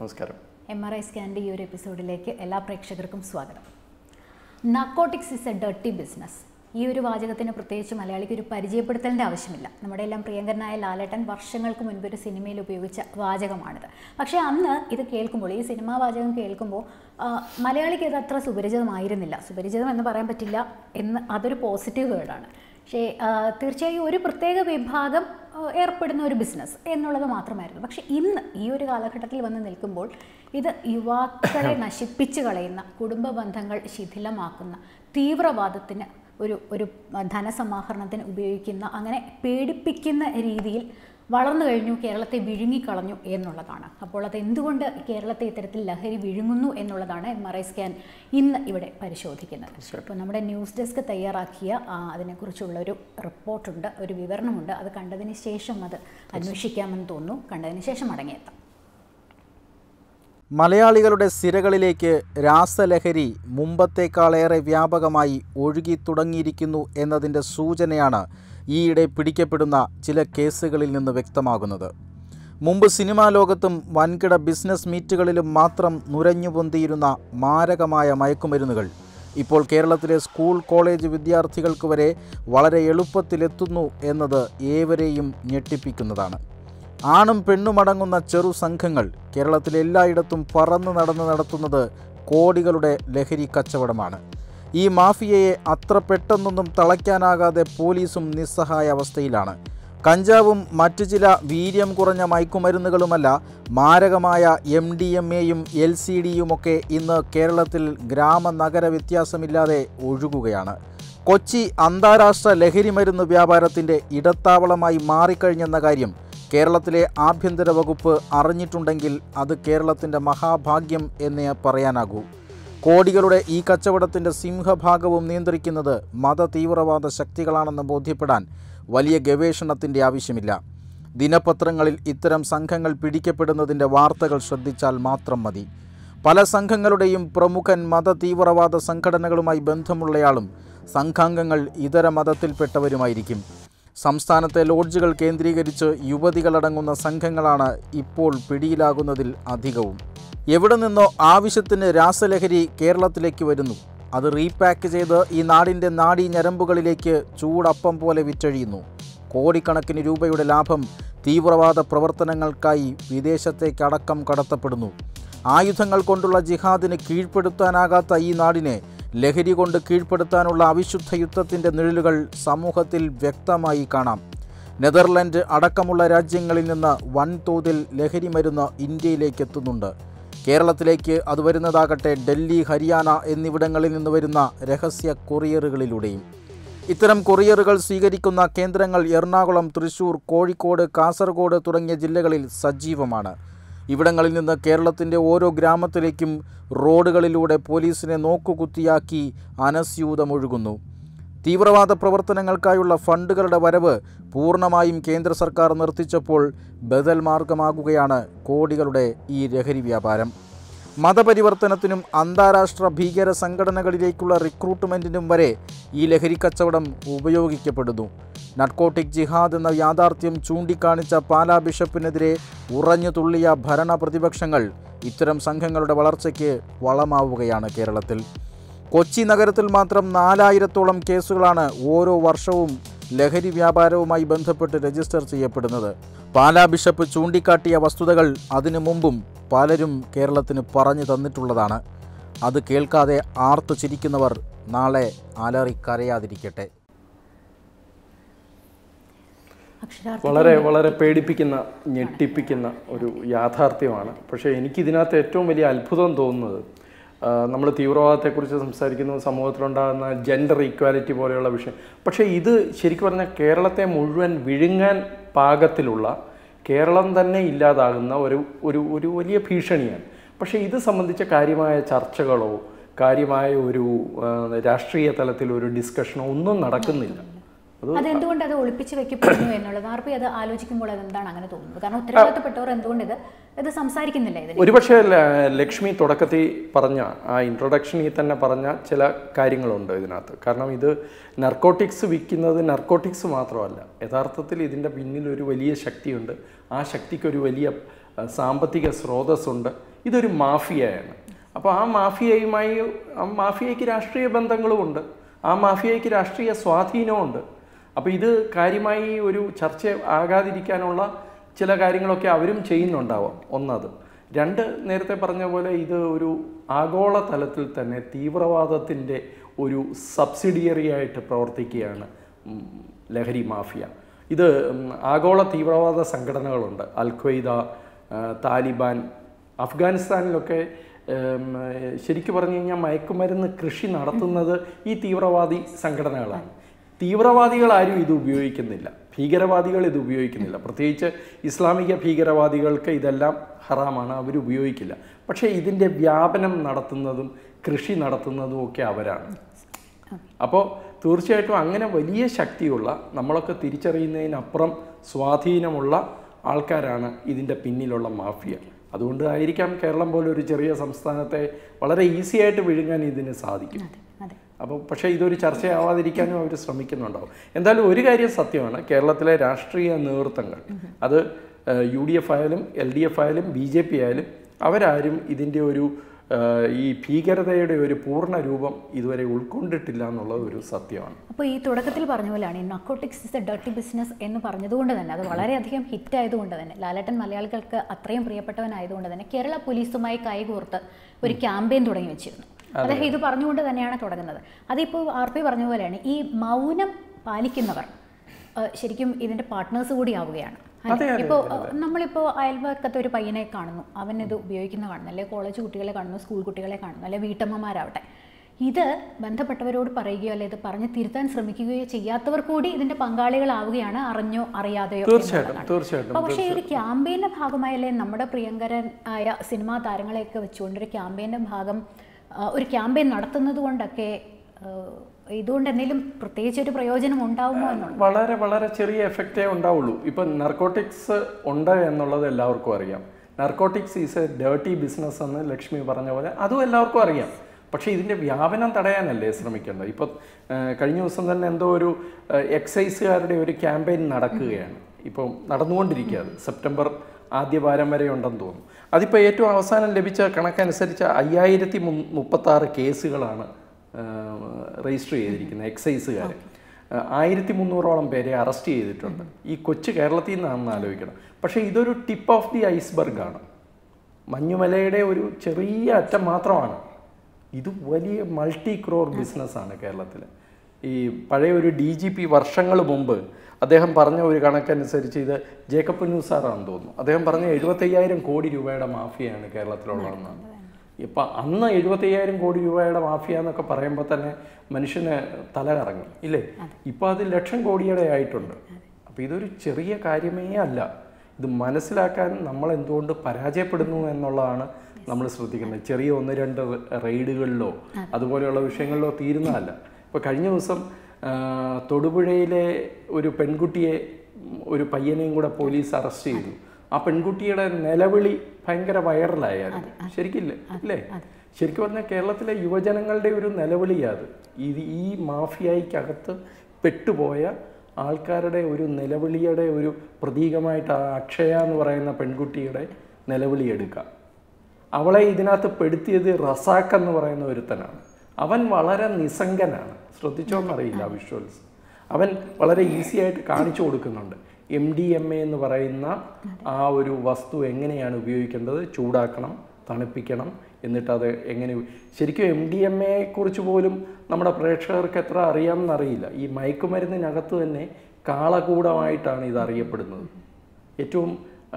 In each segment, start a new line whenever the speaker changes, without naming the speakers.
നമസ്കാരം
M R I സ്കാൻ്റെ ഈ ഒരു എപ്പിസോഡിലേക്ക് എല്ലാ പ്രേക്ഷകർക്കും സ്വാഗതം narcotics is a dirty business ഈ ഒരു വാചകത്തിന് പ്രത്യേകിച്ച് മലയാളിക്ക് ഒരു പരിചയപ്പെടുത്തലിൻ്റെ ആവശ്യമില്ല നമ്മുടെ എല്ലാം പ്രിയങ്കരനായ ലാലേട്ടൻ വർഷങ്ങൾക്ക് മുൻപ് ഒരു സിനിമയിൽ ഉപയോഗിച്ച വാചകമാണിത് പക്ഷേ അന്ന് ഇത് കേൾക്കുമ്പോൾ ഈ സിനിമാ വാചകം കേൾക്കുമ്പോൾ ആ, മലയാളിക്ക് ഇത് അത്ര സുപരിചിതമായിരുന്നില്ല സുപരിചിതം എന്ന് പറയാൻ പറ്റില്ല എന്ന് അതൊരു പോസിറ്റീവ് വേർഡാണ് പക്ഷേ ആ, തീർച്ചയായും ഒരു പ്രത്യേക വിഭാഗം ആ, ഏർപ്പെടുന്ന ഒരു ബിസിനസ് എന്നുള്ളത് മാത്രമായിരുന്നു പക്ഷേ ഇന്ന് ഈ ഒരു കാലഘട്ടത്തിൽ വന്ന് നിൽക്കുമ്പോൾ ഇത് യുവാക്കളെ നശിപ്പിച്ചു കളയുന്ന കുടുംബ ബന്ധങ്ങൾ ശിഥിലമാക്കുന്ന തീവ്രവാദത്തിന് ഒരു ഒരു ധനസമാഹരണത്തിന് ഉപയോഗിക്കുന്ന അങ്ങനെ പേടിപ്പിക്കുന്ന രീതിയിൽ വളർന്നു കഴിഞ്ഞു കേരളത്തെ വിഴുങ്ങിക്കളഞ്ഞു എന്നുള്ളതാണ് അപ്പോൾ അത് എന്തുകൊണ്ട് കേരളത്തെ ഇത്തരത്തിൽ ലഹരി വിഴുങ്ങുന്നു എന്നുള്ളതാണ് എം ആർ ഐ സ്കാൻ ഇന്ന് ഇവിടെ പരിശോധിക്കുന്നത് അപ്പോൾ നമ്മുടെ ന്യൂസ് ഡെസ്ക് തയ്യാറാക്കിയ ആ, അതിനെക്കുറിച്ചുള്ളൊരു റിപ്പോർട്ടുണ്ട് ഒരു വിവരണമുണ്ട് അത് കണ്ടതിന് ശേഷം അത് അന്വേഷിക്കാമെന്ന് തോന്നുന്നു കണ്ടതിന് ശേഷം മടങ്ങിയെത്താം
മലയാളികളുടെ സിരകളിലേക്ക് രാസലഹരി മുമ്പത്തേക്കാളേറെ വ്യാപകമായി ഒഴുകി തുടങ്ങിയിരിക്കുന്നു എന്നതിൻ്റെ സൂചനയാണ് ഈയിടെ പിടിക്കപ്പെടുന്ന ചില കേസുകളിൽ നിന്ന് വ്യക്തമാകുന്നത് മുമ്പ് സിനിമാ ലോകത്തും വൻകിട ബിസിനസ് മീറ്റുകളിലും മാത്രം നുരഞ്ഞുപൊന്തിയിരുന്ന മാരകമായ മയക്കുമരുന്നുകൾ ഇപ്പോൾ കേരളത്തിലെ സ്കൂൾ കോളേജ് വിദ്യാർത്ഥികൾക്ക് വരെ വളരെ എളുപ്പത്തിലെത്തുന്നു എന്നത് ഏവരെയും ഞെട്ടിപ്പിക്കുന്നതാണ് ആണും പെണ്ണുമടങ്ങുന്ന ചെറു സംഘങ്ങൾ കേരളത്തിലെ എല്ലായിടത്തും പറന്നു നടന്ന് നടത്തുന്നത് കോടികളുടെ ലഹരി കച്ചവടമാണ് ഈ മാഫിയയെ അത്ര പെട്ടെന്നൊന്നും തളയ്ക്കാനാകാതെ പോലീസും നിസ്സഹായ അവസ്ഥയിലാണ് കഞ്ചാവും മറ്റു ചില വീര്യം കുറഞ്ഞ മയക്കുമരുന്നുകളുമല്ല മാരകമായ എം ഡി എം എയും എൽ സി ഡിയുമൊക്കെ ഇന്ന് കേരളത്തിൽ ഗ്രാമ നഗര വ്യത്യാസമില്ലാതെ ഒഴുകുകയാണ് കൊച്ചി അന്താരാഷ്ട്ര ലഹരിമരുന്ന് വ്യാപാരത്തിൻ്റെ ഇടത്താവളമായി മാറിക്കഴിഞ്ഞെന്ന കാര്യം കേരളത്തിലെ ആഭ്യന്തര വകുപ്പ് അറിഞ്ഞിട്ടുണ്ടെങ്കിൽ അത് കേരളത്തിൻ്റെ മഹാഭാഗ്യം എന്നേ പറയാനാകൂ കോടികളുടെ ഈ കച്ചവടത്തിൻ്റെ സിംഹഭാഗവും നിയന്ത്രിക്കുന്നത് മത തീവ്രവാദ ശക്തികളാണെന്ന് ബോധ്യപ്പെടാൻ വലിയ ഗവേഷണത്തിൻ്റെ ആവശ്യമില്ല ദിനപത്രങ്ങളിൽ ഇത്തരം സംഘങ്ങൾ പിടിക്കപ്പെടുന്നതിൻ്റെ വാർത്തകൾ ശ്രദ്ധിച്ചാൽ മാത്രം മതി പല സംഘങ്ങളുടെയും പ്രമുഖൻ മത തീവ്രവാദ സംഘടനകളുമായി ബന്ധമുള്ളയാളും സംഘാംഗങ്ങൾ ഇതര മതത്തിൽപ്പെട്ടവരുമായിരിക്കും സംസ്ഥാനത്തെ ലോഡ്ജുകൾ കേന്ദ്രീകരിച്ച് യുവതികളടങ്ങുന്ന സംഘങ്ങളാണ് ഇപ്പോൾ പിടിയിലാകുന്നതിൽ അധികവും എവിടെ നിന്നോ ആവശ്യത്തിന് രാസലഹരി കേരളത്തിലേക്ക് വരുന്നു അത് റീപാക്ക് ചെയ്ത് ഈ നാടിൻ്റെ നാഡീ ഞരമ്പുകളിലേക്ക് ചൂടപ്പം പോലെ വിറ്റഴിയുന്നു കോടിക്കണക്കിന് രൂപയുടെ ലാഭം തീവ്രവാദ പ്രവർത്തനങ്ങൾക്കായി വിദേശത്തേക്കടക്കം കടത്തപ്പെടുന്നു ആയുധങ്ങൾ കൊണ്ടുള്ള ജിഹാദിന് കീഴ്പ്പെടുത്താനാകാത്ത ഈ നാടിനെ ലഹരി കൊണ്ട് കീഴ്പ്പെടുത്താനുള്ള അവിശുദ്ധ യുദ്ധത്തിൻ്റെ നിഴലുകൾ സമൂഹത്തിൽ വ്യക്തമായി കാണാം നെതർലൻഡ് അടക്കമുള്ള രാജ്യങ്ങളിൽ നിന്ന് വൻതോതിൽ ലഹരി മരുന്ന് ഇന്ത്യയിലേക്ക് എത്തുന്നുണ്ട് കേരളത്തിലേക്ക് അത് വരുന്നതാകട്ടെ ഡൽഹി ഹരിയാന എന്നിവിടങ്ങളിൽ നിന്ന് വരുന്ന രഹസ്യ കൊറിയറുകളിലൂടെയും ഇത്തരം കൊറിയറുകൾ സ്വീകരിക്കുന്ന കേന്ദ്രങ്ങൾ എറണാകുളം തൃശൂർ കോഴിക്കോട് കാസർഗോഡ് തുടങ്ങിയ ജില്ലകളിൽ സജീവമാണ് ഇവിടങ്ങളിൽ നിന്ന് കേരളത്തിൻ്റെ ഓരോ ഗ്രാമത്തിലേക്കും റോഡുകളിലൂടെ പോലീസിനെ നോക്കുകുത്തിയാക്കി അനസ്യൂതമൊഴുകുന്നു തീവ്രവാദ പ്രവർത്തനങ്ങൾക്കായുള്ള ഫണ്ടുകളുടെ വരവ് പൂർണ്ണമായും കേന്ദ്ര സർക്കാർ നിർത്തിച്ചപ്പോൾ ബദൽ മാർഗമാകുകയാണ് കോടികളുടെ ഈ ലഹരി വ്യാപാരം മതപരിവർത്തനത്തിനും അന്താരാഷ്ട്ര ഭീകര സംഘടനകളിലേക്കുള്ള റിക്രൂട്ട്മെൻറ്റിനും വരെ ഈ ലഹരി കച്ചവടം ഉപയോഗിക്കപ്പെടുന്നു നട്കോട്ടിക് ജിഹാദ് എന്ന യാഥാർത്ഥ്യം ചൂണ്ടിക്കാണിച്ച പാലാ ബിഷപ്പിനെതിരെ ഉറഞ്ഞു തുള്ളിയ ഭരണ പ്രതിപക്ഷങ്ങൾ ഇത്തരം സംഘങ്ങളുടെ വളർച്ചയ്ക്ക് വളമാവുകയാണ് കേരളത്തിൽ കൊച്ചി നഗരത്തിൽ മാത്രം നാലായിരത്തോളം കേസുകളാണ് ഓരോ വർഷവും ലഹരി വ്യാപാരവുമായി ബന്ധപ്പെട്ട് രജിസ്റ്റർ ചെയ്യപ്പെടുന്നത് പാലാ ബിഷപ്പ് ചൂണ്ടിക്കാട്ടിയ വസ്തുതകൾ അതിനു മുമ്പും പലരും കേരളത്തിന് പറഞ്ഞു തന്നിട്ടുള്ളതാണ് അത് കേൾക്കാതെ ആർത്തു ചിരിക്കുന്നവർ നാളെ അലറി കരയാതിരിക്കട്ടെ
അക്ഷരാർത്ഥത്തിൽ
വളരെ വളരെ പേടിപ്പിക്കുന്ന ഞെട്ടിപ്പിക്കുന്ന ഒരു യാഥാർത്ഥ്യമാണ് പക്ഷേ എനിക്കിതിനകത്ത് ഏറ്റവും വലിയ അത്ഭുതം തോന്നുന്നത് നമ്മൾ തീവ്രവാദത്തെക്കുറിച്ച് സംസാരിക്കുന്നു സമൂഹത്തിലുണ്ടാകുന്ന ജെൻഡർ ഈക്വാലിറ്റി പോലെയുള്ള വിഷയം പക്ഷേ ഇത് ശരിക്കും പറഞ്ഞാൽ കേരളത്തെ മുഴുവൻ വിഴുങ്ങാൻ പാകത്തിലുള്ള കേരളം തന്നെ ഇല്ലാതാകുന്ന ഒരു ഒരു ഒരു വലിയ ഭീഷണിയാണ് പക്ഷേ ഇത് സംബന്ധിച്ച കാര്യമായ ചർച്ചകളോ കാര്യമായ ഒരു ആ, രാഷ്ട്രീയ തലത്തിൽ ഒരു ഡിസ്കഷനോ ഒന്നും നടക്കുന്നില്ല അത്
അതെന്തുകൊണ്ട് അത് ഒളിപ്പിച്ച് വെക്കപ്പെടുന്നു എന്നുള്ളത് ആർ പി അത് ആലോചിക്കുമ്പോൾ അതെന്താണ് അങ്ങനെ തോന്നുന്നത് കാരണം ഉത്തരവാദിത്തപ്പെട്ടവർ എന്തുകൊണ്ട് ഇത് ഇത് സംസാരിക്കുന്നില്ല ഇതിന്
ഒരുപക്ഷെ ല- ലക്ഷ്മി തുടക്കത്തിൽ പറഞ്ഞ ആ ഇൻട്രൊഡക്ഷനിൽ തന്നെ പറഞ്ഞ ചില കാര്യങ്ങളുണ്ട് ഇതിനകത്ത് കാരണം ഇത് നർക്കോട്ടിക്സ് വിൽക്കുന്നത് നർക്കോട്ടിക്സ് മാത്രമല്ല യഥാർത്ഥത്തിൽ ഇതിൻ്റെ പിന്നിൽ ഒരു വലിയ ശക്തിയുണ്ട് ആ ശക്തിക്ക് ഒരു വലിയ ആ, സാമ്പത്തിക സ്രോതസ്സുണ്ട് ഇതൊരു മാഫിയയാണ് അപ്പോൾ ആ മാഫിയയുമായി ആ മാഫിയയ്ക്ക് രാഷ്ട്രീയ ബന്ധങ്ങളുമുണ്ട് ആ മാഫിയയ്ക്ക് രാഷ്ട്രീയ സ്വാധീനമുണ്ട് അപ്പോൾ ഇത് കാര്യമായി ഒരു ചർച്ച ആകാതിരിക്കാനുള്ള ചില കാര്യങ്ങളൊക്കെ അവരും ചെയ്യുന്നുണ്ടാവാം ഒന്നത് രണ്ട് നേരത്തെ പറഞ്ഞ പോലെ ഇത് ഒരു ആഗോള തലത്തിൽ തന്നെ തീവ്രവാദത്തിൻ്റെ ഒരു സബ്സിഡിയറി ആയിട്ട് പ്രവർത്തിക്കുകയാണ് ഉം, ലഹരി മാഫിയ ഇത് ഉം, ആഗോള തീവ്രവാദ സംഘടനകളുണ്ട് അൽ ഖ്വയ്ദ ആ, താലിബാൻ അഫ്ഗാനിസ്ഥാനിലൊക്കെ ഉം, ശരിക്കു പറഞ്ഞു കഴിഞ്ഞാൽ മയക്കുമരുന്ന് കൃഷി നടത്തുന്നത് ഈ തീവ്രവാദി സംഘടനകളാണ് തീവ്രവാദികൾ ആരും ഇത് ഉപയോഗിക്കുന്നില്ല ഭീകരവാദികൾ ഇത് ഉപയോഗിക്കുന്നില്ല പ്രത്യേകിച്ച് ഇസ്ലാമിക ഭീകരവാദികൾക്ക് ഇതെല്ലാം ഹറാമാണ് അവർ ഉപയോഗിക്കില്ല പക്ഷേ ഇതിൻ്റെ വ്യാപനം നടത്തുന്നതും കൃഷി നടത്തുന്നതും ഒക്കെ അവരാണ് അപ്പോൾ തീർച്ചയായിട്ടും അങ്ങനെ വലിയ ശക്തിയുള്ള നമ്മളൊക്കെ തിരിച്ചറിയുന്നതിനപ്പുറം സ്വാധീനമുള്ള ആൾക്കാരാണ് ഇതിൻ്റെ പിന്നിലുള്ള മാഫിയ അതുകൊണ്ട് ആയിരിക്കാം കേരളം പോലെ ഒരു ചെറിയ സംസ്ഥാനത്തെ വളരെ ഈസി ആയിട്ട് വിഴുങ്ങാൻ ഇതിന് സാധിക്കും
അതെ അതെ
അപ്പോൾ പക്ഷേ ഇതൊരു ചർച്ചയാവാതിരിക്കാനും അവർ ശ്രമിക്കുന്നുണ്ടാവും എന്തായാലും ഒരു കാര്യം സത്യമാണ് കേരളത്തിലെ രാഷ്ട്രീയ നേതൃത്വങ്ങൾ അത് യു ഡി എഫ് ആയാലും എൽ ഡി എഫ് ആയാലും ബി ജെ പി ആയാലും അവരാരും ഇതിൻ്റെ ഒരു ആ, ഈ ഭീകരതയുടെ ഒരു പൂർണ്ണ രൂപം ഇതുവരെ ഉൾക്കൊണ്ടിട്ടില്ല എന്നുള്ളത് ഒരു സത്യമാണ്
അപ്പോൾ ഈ തുടക്കത്തിൽ പറഞ്ഞ പോലെയാണ് ഈ narcotics is a dirty business എന്ന് പറഞ്ഞതുകൊണ്ട് തന്നെ അത് വളരെയധികം ഹിറ്റ് ആയതുകൊണ്ട് തന്നെ ലാലേട്ടൻ മലയാളികൾക്ക് അത്രയും പ്രിയപ്പെട്ടവനായതുകൊണ്ട് തന്നെ കേരള പോലീസുമായി കൈകോർത്ത് ഒരു ക്യാമ്പയിൻ തുടങ്ങി വെച്ചിരുന്നു അദ്ദേഹം ഇത് പറഞ്ഞുകൊണ്ട് തന്നെയാണ് തുടങ്ങുന്നത് അതിപ്പോൾ ആർ പി പറഞ്ഞ പോലെയാണ് ഈ മൗനം പാലിക്കുന്നവർ ആ, ശരിക്കും ഇതിൻ്റെ പാർട്ട്നേഴ്സ് കൂടി ആവുകയാണ്
അതെ, അതെ,
ഇപ്പോൾ നമ്മളിപ്പോൾ അയൽവക്കത്തെ ഒരു പയ്യനെ കാണുന്നു അവൻ ഇത് ഉപയോഗിക്കുന്ന കാണുന്നു അല്ലെങ്കിൽ കോളേജ് കുട്ടികളെ കാണുന്നു സ്കൂൾ കുട്ടികളെ കാണുന്നു അല്ലെങ്കിൽ വീട്ടമ്മമാരാവട്ടെ ഇത് ബന്ധപ്പെട്ടവരോട് പറയുകയോ അല്ലെങ്കിൽ ഇത് പറഞ്ഞ് തിരുത്താൻ ശ്രമിക്കുകയോ ചെയ്യാത്തവർ കൂടി ഇതിന്റെ പങ്കാളികളാവുകയാണ് അറിഞ്ഞോ അറിയാതെയോ
തീർച്ചയായിട്ടും
എന്നുള്ളതാണ്.
തീർച്ചയായിട്ടും
അപ്പോൾ പക്ഷേ ഈ ഒരു ക്യാമ്പയിൻ്റെ ഭാഗമായല്ലേ നമ്മുടെ പ്രിയങ്കരൻ ആയ സിനിമാ താരങ്ങളെയൊക്കെ വെച്ചുകൊണ്ട് ഒരു ക്യാമ്പയിൻ്റെ ഭാഗം ആ, ഒരു ക്യാമ്പയിൻ നടത്തുന്നത് കൊണ്ടൊക്കെ ആ, ഇതുകൊണ്ട് എന്തെങ്കിലും പ്രത്യേകിച്ച് ഒരു പ്രയോജനം ഉണ്ടാവുമോ എന്നുള്ളത്
വളരെ വളരെ ചെറിയ എഫക്റ്റേ ഉണ്ടാവുള്ളൂ ഇപ്പം നർക്കോട്ടിക്സ് ഉണ്ട് എന്നുള്ളത് എല്ലാവർക്കും അറിയാം narcotics is a dirty business എന്ന് ലക്ഷ്മി പറഞ്ഞ പോലെ അതും എല്ലാവർക്കും അറിയാം പക്ഷേ ഇതിൻ്റെ വ്യാപനം തടയാനല്ലേ ശ്രമിക്കേണ്ടത് ഇപ്പം ആ, കഴിഞ്ഞ ദിവസം തന്നെ എന്തോ ഒരു ആ, എക്സൈസുകാരുടെ ഒരു ക്യാമ്പയിൻ നടക്കുകയാണ് ഇപ്പം നടന്നുകൊണ്ടിരിക്കുക അത് സെപ്റ്റംബർ ആദ്യ വാരം വരെ ഉണ്ടെന്ന് തോന്നുന്നു അതിപ്പോൾ ഏറ്റവും അവസാനം ലഭിച്ച കണക്കനുസരിച്ച് അയ്യായിരത്തി മുപ്പത്താറ് കേസുകളാണ് രജിസ്റ്റർ ചെയ്തിരിക്കുന്നത് എക്സൈസുകാർ ആയിരത്തി മുന്നൂറോളം പേരെ അറസ്റ്റ് ചെയ്തിട്ടുണ്ട് ഈ കൊച്ചു കേരളത്തിൽ നിന്നാണെന്ന് ആലോചിക്കണം പക്ഷേ ഇതൊരു ടിപ്പ് ഓഫ് ദി ഐസ്ബർഗ് ആണ് മഞ്ഞുമലയുടെ ഒരു ചെറിയ അറ്റം മാത്രമാണ് ഇത് വലിയ മൾട്ടി ക്രോർ ബിസിനസ്സാണ് കേരളത്തിൽ ഈ പഴയ ഒരു ഡി ജി പി വർഷങ്ങൾ മുമ്പ് അദ്ദേഹം പറഞ്ഞ ഒരു കണക്കനുസരിച്ച് ഇത് ജേക്കബ് ന്യൂസ് സാറാണെന്ന് തോന്നുന്നു അദ്ദേഹം പറഞ്ഞ എഴുപത്തയ്യായിരം കോടി രൂപയുടെ മാഫിയയാണ് കേരളത്തിലുള്ളതെന്നാണ് ഇപ്പം അന്ന് എഴുപത്തയ്യായിരം കോടി രൂപയുടെ മാഫിയ എന്നൊക്കെ പറയുമ്പോൾ തന്നെ മനുഷ്യന് തല കറങ്ങും ഇല്ലേ ഇപ്പോൾ അത് ലക്ഷം കോടിയുടെ ആയിട്ടുണ്ട് അപ്പോൾ ഇതൊരു ചെറിയ കാര്യമേ അല്ല ഇത് മനസ്സിലാക്കാൻ നമ്മൾ എന്തുകൊണ്ട് പരാജയപ്പെടുന്നു എന്നുള്ളതാണ് നമ്മൾ ശ്രദ്ധിക്കേണ്ടത് ചെറിയ ഒന്ന് രണ്ട് റെയ്ഡുകളിലോ അതുപോലെയുള്ള വിഷയങ്ങളിലോ തീരുന്നതല്ല ഇപ്പോൾ കഴിഞ്ഞ ദിവസം ആ, തൊടുപുഴയിലെ ഒരു പെൺകുട്ടിയെ ഉം, ഒരു പയ്യനെയും കൂടെ പോലീസ് അറസ്റ്റ് ചെയ്തു ആ പെൺകുട്ടിയുടെ നിലവിളി ഭയങ്കര വൈറലായിരുന്നു ശരിക്കില്ലേ അല്ലേ ശരിക്കും പറഞ്ഞാൽ കേരളത്തിലെ യുവജനങ്ങളുടെ ഒരു നിലവിളിയാണ് ഇത് ഈ മാഫിയായിക്കകത്ത് പെട്ടുപോയ ആൾക്കാരുടെ ഒരു നിലവിളിയുടെ ഒരു പ്രതീകമായിട്ട് ആ അക്ഷയ എന്ന് പറയുന്ന പെൺകുട്ടിയുടെ നിലവിളി എടുക്കാം അവളെ ഇതിനകത്ത് പെടുത്തിയത് റസാഖ് എന്ന് പറയുന്ന ഒരുത്തനാണ് അവൻ വളരെ നിസ്സംഗനാണ് ശ്രദ്ധിച്ചോന്നറിയില്ല വിഷ്വൽസ് അവൻ വളരെ ഈസി ആയിട്ട് കാണിച്ചു കൊടുക്കുന്നുണ്ട് എം ഡി എം എ എന്ന് പറയുന്ന ആ ഒരു വസ്തു എങ്ങനെയാണ് ഉപയോഗിക്കേണ്ടത് ചൂടാക്കണം തണുപ്പിക്കണം എന്നിട്ട് അത് എങ്ങനെ ശരിക്കും എം ഡി എം എയെ കുറിച്ച് പോലും നമ്മുടെ പ്രേക്ഷകർക്ക് എത്ര അറിയാമെന്നറിയില്ല ഈ മയക്കുമരുന്നിനകത്ത് തന്നെ കാളകൂടമായിട്ടാണ് ഇത് അറിയപ്പെടുന്നത് ഏറ്റവും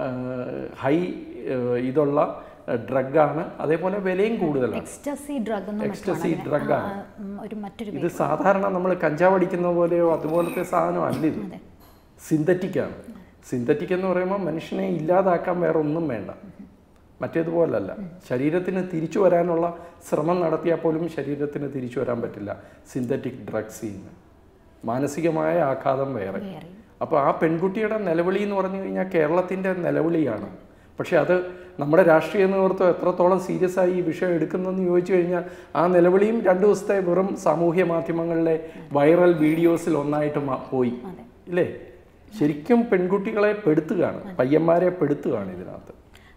ഹൈ ഇതുള്ള ഡ്രഗാണ് അതേപോലെ വിലയും കൂടുതലാണ്
എക്സ്റ്റസി ഡ്രഗ് എന്ന്
എക്സ്റ്റസി ഡ്രഗാണ്
ഒരു മറ്റൊരു
ഇത് സാധാരണ നമ്മൾ കഞ്ചാവ് അടിക്കുന്ന പോലെയോ അതുപോലത്തെ സാധനം അല്ല ഇത് സിന്തറ്റിക് ആണ് സിന്തറ്റിക് എന്ന് പറയുമ്പോൾ മനുഷ്യനെ ഇല്ലാതാക്കാൻ വേറെ ഒന്നും വേണ്ട മറ്റേതുപോലല്ല ശരീരത്തിന് തിരിച്ചു വരാനുള്ള ശ്രമം നടത്തിയാൽ പോലും ശരീരത്തിന് തിരിച്ചു വരാൻ പറ്റില്ല സിന്തറ്റിക് ഡ്രഗ്സിൽ നിന്ന് മാനസികമായ ആഘാതം വേറെ
വേറെ
അപ്പോൾ ആ പെൺകുട്ടിയുടെ നിലവിളി എന്ന് പറഞ്ഞു കഴിഞ്ഞാൽ കേരളത്തിൻ്റെ നിലവിളിയാണ് പക്ഷേ അത് നമ്മുടെ രാഷ്ട്രീയ നേതൃത്വം എത്രത്തോളം സീരിയസ് ആയി ഈ വിഷയം എടുക്കുന്നതെന്ന് ചോദിച്ചു കഴിഞ്ഞാൽ ആ നിലവിളിയും രണ്ട് ദിവസത്തെ വെറും സാമൂഹ്യ മാധ്യമങ്ങളിലെ വൈറൽ വീഡിയോസിൽ ഒന്നായിട്ട് മാ- പോയി ഇല്ലേ ശരിക്കും പെൺകുട്ടികളെ പെടുത്തുകയാണ് പയ്യന്മാരെ പെടുത്തുകയാണ് ഇതിനകത്ത്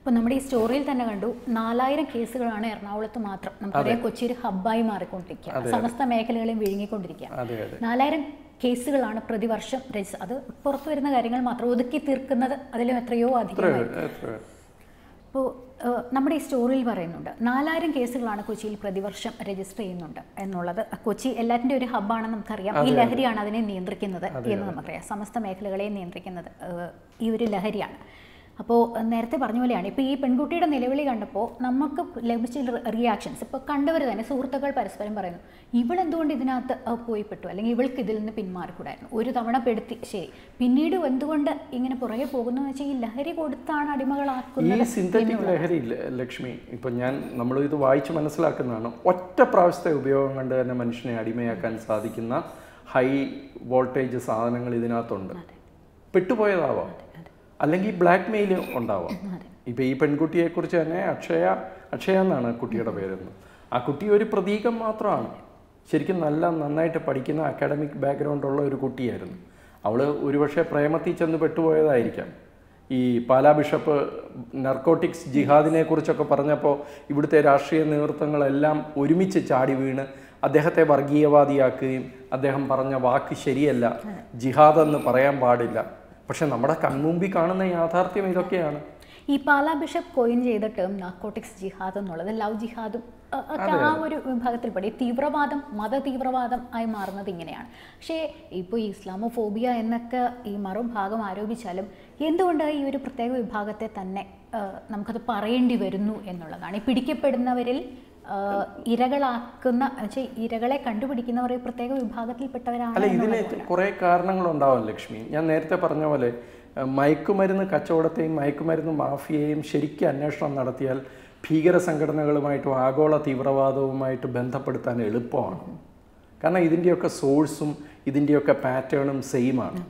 അപ്പോൾ നമ്മുടെ ഈ സ്റ്റോറിയിൽ തന്നെ കണ്ടു നാലായിരം കേസുകളാണ് എറണാകുളത്ത് മാത്രം നമുക്കറിയാം കൊച്ചി ഒരു ഹബ്ബായി മാറിക്കൊണ്ടിരിക്കുക സമസ്ത മേഖലകളെയും വിഴുങ്ങിക്കൊണ്ടിരിക്കുക
അതെ അതെ
നാലായിരം കേസുകളാണ് പ്രതിവർഷം രജിസ്റ്റർ അത് പുറത്തു വരുന്ന കാര്യങ്ങൾ മാത്രം ഒതുക്കി തീർക്കുന്നത് അതിലും എത്രയോ അധികമായി
എത്ര
അപ്പോൾ നമ്മുടെ ഈ സ്റ്റോറിയിൽ പറയുന്നുണ്ട് നാലായിരം കേസുകളാണ് കൊച്ചിയിൽ പ്രതിവർഷം രജിസ്റ്റർ ചെയ്യുന്നുണ്ട് എന്നുള്ളത് കൊച്ചി എല്ലാറ്റിൻ്റെ ഒരു ഹബ്ബാണെന്ന് നമുക്കറിയാം ഈ ലഹരിയാണ് അതിനെ നിയന്ത്രിക്കുന്നത് എന്ന് നമുക്കറിയാം സമസ്ത മേഖലകളെയും നിയന്ത്രിക്കുന്നത് ഏഹ്, ഈ ഒരു ലഹരിയാണ് അപ്പോൾ നേരത്തെ പറഞ്ഞ പോലെയാണ് ഇപ്പോൾ ഈ പെൺകുട്ടിയുടെ നിലവിളി കണ്ടപ്പോൾ നമുക്ക് ലഭിച്ച റിയാക്ഷൻസ് ഇപ്പോൾ കണ്ടവർ തന്നെ സുഹൃത്തുക്കൾ പരസ്പരം പറയുന്നു ഇവളെന്തുകൊണ്ട് ഇതിനകത്ത് അഹ് പോയി പെട്ടു അല്ലെങ്കിൽ ഇവൾക്ക് ഇതിൽ നിന്ന് പിന്മാറിക്കൂടായിരുന്നു ഒരു തവണ പെടുത്തി ശരി പിന്നീട് എന്തുകൊണ്ട് ഇങ്ങനെ പുറകെ പോകുന്നു എന്ന് വെച്ചാൽ ഈ ലഹരി കൊടുത്താണ്
ഈ
അടിമകളാക്കുന്നത്
സിന്തറ്റിക് ലഹരി ഇല്ലേ, ലക്ഷ്മി ഇപ്പം ഞാൻ നമ്മൾ ഇത് വായിച്ച് മനസ്സിലാക്കുന്നതാണ് ഒറ്റ പ്രാവശ്യത്തെ ഉപയോഗം കൊണ്ട് തന്നെ മനുഷ്യനെ അടിമയാക്കാൻ സാധിക്കുന്ന ഹൈ വോൾട്ടേജ് സാധനങ്ങൾ ഇതിനകത്തുണ്ട് പെട്ടുപോയതാവാം അല്ലെങ്കിൽ ബ്ലാക്ക് മെയിൽ ഉണ്ടാവാം ഇപ്പം ഈ പെൺകുട്ടിയെക്കുറിച്ച് തന്നെ അക്ഷയ അക്ഷയ എന്നാണ് കുട്ടിയുടെ പേരെന്ന് ആ കുട്ടി ഒരു പ്രതീകം മാത്രമാണ് ശരിക്കും നല്ല നന്നായിട്ട് പഠിക്കുന്ന അക്കാഡമിക് ബാക്ക്ഗ്രൗണ്ട് ഉള്ള ഒരു കുട്ടിയായിരുന്നു അവൾ ഒരുപക്ഷെ പ്രേമത്തിൽ ചെന്ന് പെട്ടുപോയതായിരിക്കാം ഈ പാലാ ബിഷപ്പ് നർക്കോട്ടിക്സ് ജിഹാദിനെ കുറിച്ചൊക്കെ പറഞ്ഞപ്പോൾ ഇവിടുത്തെ രാഷ്ട്രീയ നേതൃത്വങ്ങളെല്ലാം ഒരുമിച്ച് ചാടി വീണ് അദ്ദേഹത്തെ വർഗീയവാദിയാക്കുകയും അദ്ദേഹം പറഞ്ഞ വാക്ക് ശരിയല്ല ജിഹാദ് എന്ന് പറയാൻ പാടില്ല പക്ഷെ നമ്മുടെ കൺമുമ്പിൽ കാണുന്ന യാഥാർത്ഥ്യം ഇതൊക്കെയാണ്
ഈ പാലാ ബിഷപ്പ് കോയിൻ ചെയ്ത ടേം നാർക്കോട്ടിക്സ് ജിഹാദ് എന്നുള്ളത് ലവ് ജിഹാദും അ- ഒക്കെ ആ ഒരു വിഭാഗത്തിൽപ്പെടും ഈ തീവ്രവാദം മത തീവ്രവാദം ആയി മാറുന്നത് ഇങ്ങനെയാണ് പക്ഷേ ഇപ്പോൾ ഈ ഇസ്ലാമോഫോബിയ എന്നൊക്കെ ഈ മറുഭാഗം ആരോപിച്ചാലും എന്തുകൊണ്ട് ഈ ഒരു പ്രത്യേക വിഭാഗത്തെ തന്നെ ആ, നമുക്കത് പറയേണ്ടി വരുന്നു എന്നുള്ളതാണ് ഈ പിടിക്കപ്പെടുന്നവരിൽ ആ, ഇരകളാക്കുന്ന വെച്ചാൽ ഇരകളെ കണ്ടുപിടിക്കുന്നവർ ഈ പ്രത്യേക വിഭാഗത്തിൽപ്പെട്ടവരാണ്
അല്ല ഇതിന് കുറേ കാരണങ്ങളുണ്ടാവും ലക്ഷ്മി ഞാൻ നേരത്തെ പറഞ്ഞ പോലെ അഹ് മയക്കുമരുന്ന് കച്ചവടത്തെയും മയക്കുമരുന്ന് മാഫിയയും ശരിക്കും അന്വേഷണം നടത്തിയാൽ ഭീകര സംഘടനകളുമായിട്ടും ആഗോള തീവ്രവാദവുമായിട്ട് ബന്ധപ്പെടുത്താൻ എളുപ്പമാണ് കാരണം ഇതിൻ്റെയൊക്കെ സോഴ്സും ഇതിൻ്റെയൊക്കെ പാറ്റേണും സെയിമാണ്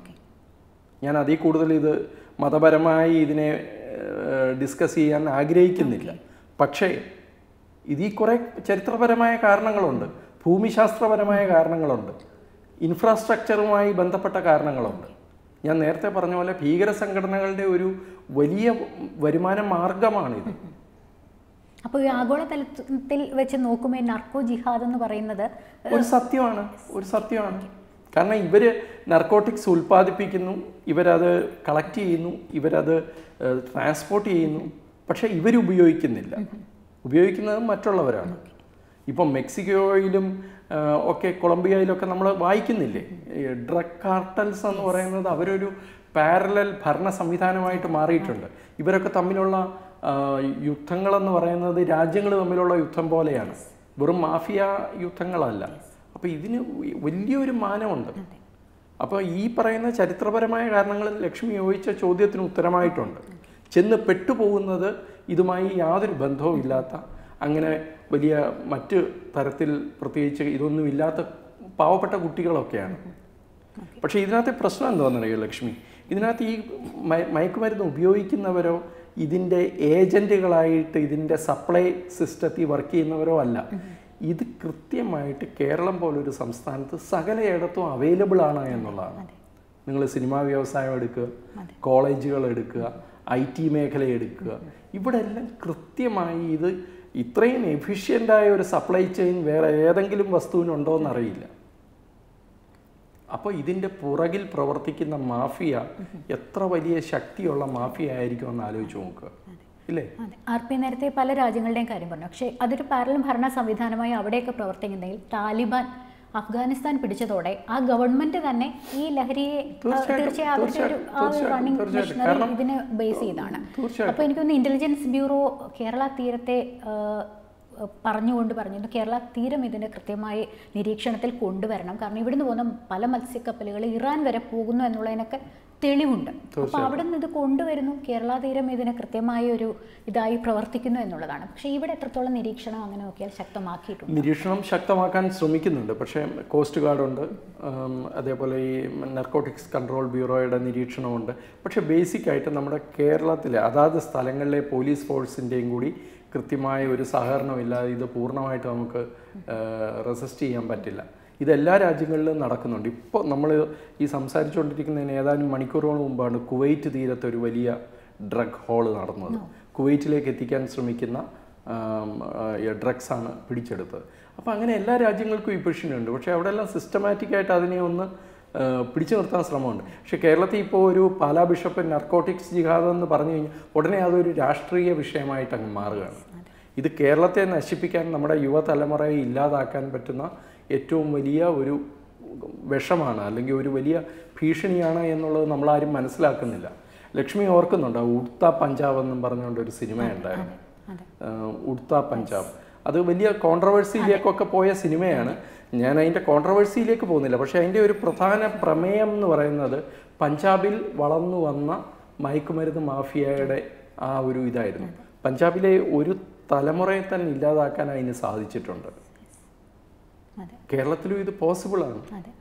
ഞാൻ അതിൽ കൂടുതൽ ഇത് മതപരമായി ഇതിനെ ഡിസ്കസ് ചെയ്യാൻ ആഗ്രഹിക്കുന്നില്ല പക്ഷേ ഇതിൽ കുറേ ചരിത്രപരമായ കാരണങ്ങളുണ്ട് ഭൂമിശാസ്ത്രപരമായ കാരണങ്ങളുണ്ട് ഇൻഫ്രാസ്ട്രക്ചറുമായി ബന്ധപ്പെട്ട കാരണങ്ങളുണ്ട് ഞാൻ നേരത്തെ പറഞ്ഞ പോലെ ഭീകര സംഘടനകളുടെ ഒരു വലിയ വരുമാന മാർഗമാണിത്
അപ്പോൾ ഈ ആഗോള തലത്തിൽ വെച്ച് നോക്കുമ്പോൾ ഈ നർക്കോ ജിഹാദ് എന്ന് പറയുന്നത്
ഒരു സത്യമാണ് ഒരു സത്യമാണ് കാരണം ഇവർ നർക്കോട്ടിക്സ് ഉൽപ്പാദിപ്പിക്കുന്നു ഇവരത് കളക്ട് ചെയ്യുന്നു ഇവരത് ട്രാൻസ്പോർട്ട് ചെയ്യുന്നു പക്ഷേ ഇവർ ഉപയോഗിക്കുന്നില്ല ഉപയോഗിക്കുന്നത് മറ്റുള്ളവരാണ് ഇപ്പം മെക്സിക്കോയിലും ആ, ഒക്കെ കൊളംബിയയിലൊക്കെ നമ്മൾ വായിക്കുന്നില്ലേ ഡ്രഗ് കാർട്ടൽസ് എന്ന് പറയുന്നത് അവരൊരു പാരലൽ ഭരണ സംവിധാനമായിട്ട് മാറിയിട്ടുണ്ട് ഇവരൊക്കെ തമ്മിലുള്ള ആ, യുദ്ധങ്ങളെന്ന് പറയുന്നത് രാജ്യങ്ങൾ തമ്മിലുള്ള യുദ്ധം പോലെയാണ് വെറും മാഫിയ യുദ്ധങ്ങളല്ല അപ്പോൾ ഇതിന് വലിയൊരു മാനമുണ്ട് അപ്പോൾ ഈ പറയുന്ന ചരിത്രപരമായ കാരണങ്ങളിൽ ലക്ഷ്മി ചോദിച്ച ചോദ്യത്തിന് ഉത്തരമായിട്ടുണ്ട് ചെന്ന് പെട്ടുപോകുന്നത് ഇതുമായി യാതൊരു ബന്ധവും ഇല്ലാത്ത അങ്ങനെ വലിയ മറ്റ് തരത്തിൽ പ്രത്യേകിച്ച് ഇതൊന്നും ഇല്ലാത്ത പാവപ്പെട്ട കുട്ടികളൊക്കെയാണ് പക്ഷേ ഇതിനകത്തെ പ്രശ്നം എന്താണെന്നറിയോ ലക്ഷ്മി ഇതിനകത്ത് ഈ മയ- മയക്കുമരുന്ന് ഉപയോഗിക്കുന്നവരോ ഇതിൻ്റെ ഏജൻറ്റുകളായിട്ട് ഇതിൻ്റെ സപ്ലൈ സിസ്റ്റത്തിൽ വർക്ക് ചെയ്യുന്നവരോ അല്ല ഇത് കൃത്യമായിട്ട് കേരളം പോലൊരു സംസ്ഥാനത്ത് സകലയിടത്തും അവൈലബിൾ ആണ് എന്നുള്ളതാണ് നിങ്ങൾ സിനിമാ വ്യവസായം എടുക്കുക കോളേജുകൾ എടുക്കുക ഐ ടി മേഖല എടുക്കുക ഇവിടെ എല്ലാം കൃത്യമായി ഇത് ഇത്രയും എഫിഷ്യൻ്റായ ഒരു സപ്ലൈ ചെയിൻ വേറെ ഏതെങ്കിലും വസ്തുവിനുണ്ടോ എന്നറിയില്ല അപ്പോൾ ഇതിൻ്റെ പുറകിൽ പ്രവർത്തിക്കുന്ന മാഫിയ എത്ര വലിയ ശക്തിയുള്ള മാഫിയ ആയിരിക്കും എന്ന് ആലോചിച്ച് നോക്കുക ഇല്ലേ
അതെ ആർ പി നേരത്തെ പല രാജ്യങ്ങളുടെയും കാര്യം പറഞ്ഞു പക്ഷേ അതൊരു പാരലൽ ഭരണ സംവിധാനമായി അവിടെയൊക്കെ പ്രവർത്തിക്കുന്നെങ്കിൽ താലിബാൻ അഫ്ഗാനിസ്ഥാൻ പിടിച്ചതോടെ ആ ഗവൺമെന്റ് തന്നെ ഈ ലഹരിയെ ആ,
തീർച്ചയായിട്ടും,
തീർച്ചയായും അവരുടെ ഒരു ആ ഒരു
തീർച്ചയായിട്ടും,
റണ്ണിംഗ്
തീർച്ചയായിട്ടും.
മെഷീനറി
കാരണം-
ഇതിനെ ബേസ് ചെയ്താണ്
തീർച്ചയായിട്ടും.
അപ്പോൾ എനിക്കൊന്ന് ഇന്റലിജൻസ് ബ്യൂറോ കേരള തീരത്തെ ആ, പറഞ്ഞുകൊണ്ട് പറഞ്ഞിരുന്നു കേരള തീരം ഇതിന് കൃത്യമായി നിരീക്ഷണത്തിൽ കൊണ്ടുവരണം കാരണം ഇവിടുന്ന് പോകുന്ന പല മത്സ്യക്കപ്പലുകൾ ഇറാൻ വരെ പോകുന്നു എന്നുള്ളതിനൊക്കെ തെളിവുണ്ട് അപ്പോൾ അവിടെ നിന്ന് ഇത് കൊണ്ടുവരുന്നു കേരള തീരം ഇതിന് കൃത്യമായ ഒരു ഇതായി പ്രവർത്തിക്കുന്നു എന്നുള്ളതാണ് പക്ഷേ ഇവിടെ എത്രത്തോളം നിരീക്ഷണം അങ്ങനെ നോക്കിയാൽ ശക്തമാക്കിയിട്ടുണ്ട്
നിരീക്ഷണം ശക്തമാക്കാൻ ശ്രമിക്കുന്നുണ്ട് പക്ഷേ കോസ്റ്റ് ഗാർഡുണ്ട് ഉം, അതേപോലെ ഈ നർക്കോട്ടിക്സ് കൺട്രോൾ ബ്യൂറോയുടെ നിരീക്ഷണമുണ്ട് പക്ഷേ ബേസിക് ആയിട്ട് നമ്മുടെ കേരളത്തിലെ അതാത് സ്ഥലങ്ങളിലെ പോലീസ് ഫോഴ്സിൻ്റെയും കൂടി കൃത്യമായ ഒരു സഹകരണമില്ലാതെ ഇത് പൂർണ്ണമായിട്ട് നമുക്ക് റെസിസ്റ്റ് ചെയ്യാൻ പറ്റില്ല ഇതെല്ലാ രാജ്യങ്ങളിലും നടക്കുന്നുണ്ട് ഇപ്പോൾ നമ്മൾ ഈ സംസാരിച്ചുകൊണ്ടിരിക്കുന്നതിന് ഏതാനും മണിക്കൂറുകൾ മുമ്പാണ് കുവൈറ്റ് തീരത്ത് ഒരു വലിയ ഡ്രഗ് ഹോള് നടന്നത് കുവൈറ്റിലേക്ക് എത്തിക്കാൻ ശ്രമിക്കുന്ന ഡ്രഗ്സ് ആണ് പിടിച്ചെടുത്തത് അപ്പോൾ അങ്ങനെ എല്ലാ രാജ്യങ്ങൾക്കും ഈ ഭീഷണിയുണ്ട് പക്ഷേ അവിടെയെല്ലാം സിസ്റ്റമാറ്റിക് ആയിട്ട് അതിനെ ഒന്ന് ആ, പിടിച്ചു നിർത്താൻ ശ്രമമുണ്ട് പക്ഷേ കേരളത്തിൽ ഇപ്പോൾ ഒരു പാലാ ബിഷപ്പ് നർക്കോട്ടിക്സ് ജിഹാദ് എന്ന് പറഞ്ഞു കഴിഞ്ഞാൽ ഉടനെ അതൊരു രാഷ്ട്രീയ വിഷയമായിട്ട് അങ്ങ് മാറുകയാണ് ഇത് കേരളത്തെ നശിപ്പിക്കാൻ നമ്മുടെ യുവതലമുറയെ ഇല്ലാതാക്കാൻ പറ്റുന്ന ഏറ്റവും വലിയ ഒരു വിഷമാണ് അല്ലെങ്കിൽ ഒരു വലിയ ഭീഷണിയാണ് എന്നുള്ളത് നമ്മളാരും മനസ്സിലാക്കുന്നില്ല ലക്ഷ്മി ഓർക്കുന്നുണ്ട് ഉഡ്ത പഞ്ചാബ് എന്നും പറഞ്ഞുകൊണ്ട് ഒരു സിനിമ ഉണ്ടായിരുന്നു ആഹ് ഉഡ്ത പഞ്ചാബ് അത് വലിയ കോൺട്രവേഴ്സിയിലേക്കൊക്കെ പോയ സിനിമയാണ് ഞാൻ അതിൻ്റെ കോൺട്രവേഴ്സിയിലേക്ക് പോകുന്നില്ല പക്ഷേ അതിൻ്റെ ഒരു പ്രധാന പ്രമേയം എന്ന് പറയുന്നത് പഞ്ചാബിൽ വളർന്നു വന്ന മയക്കുമരുന്ന് മാഫിയയുടെ ആ ഒരു ഇതായിരുന്നു പഞ്ചാബിലെ ഒരു തലമുറയെ തന്നെ ഇല്ലാതാക്കാൻ അതിന് സാധിച്ചിട്ടുണ്ട്
അതെ
കേരളത്തിലും ഇത് പോസിബിളാണ്
അതെ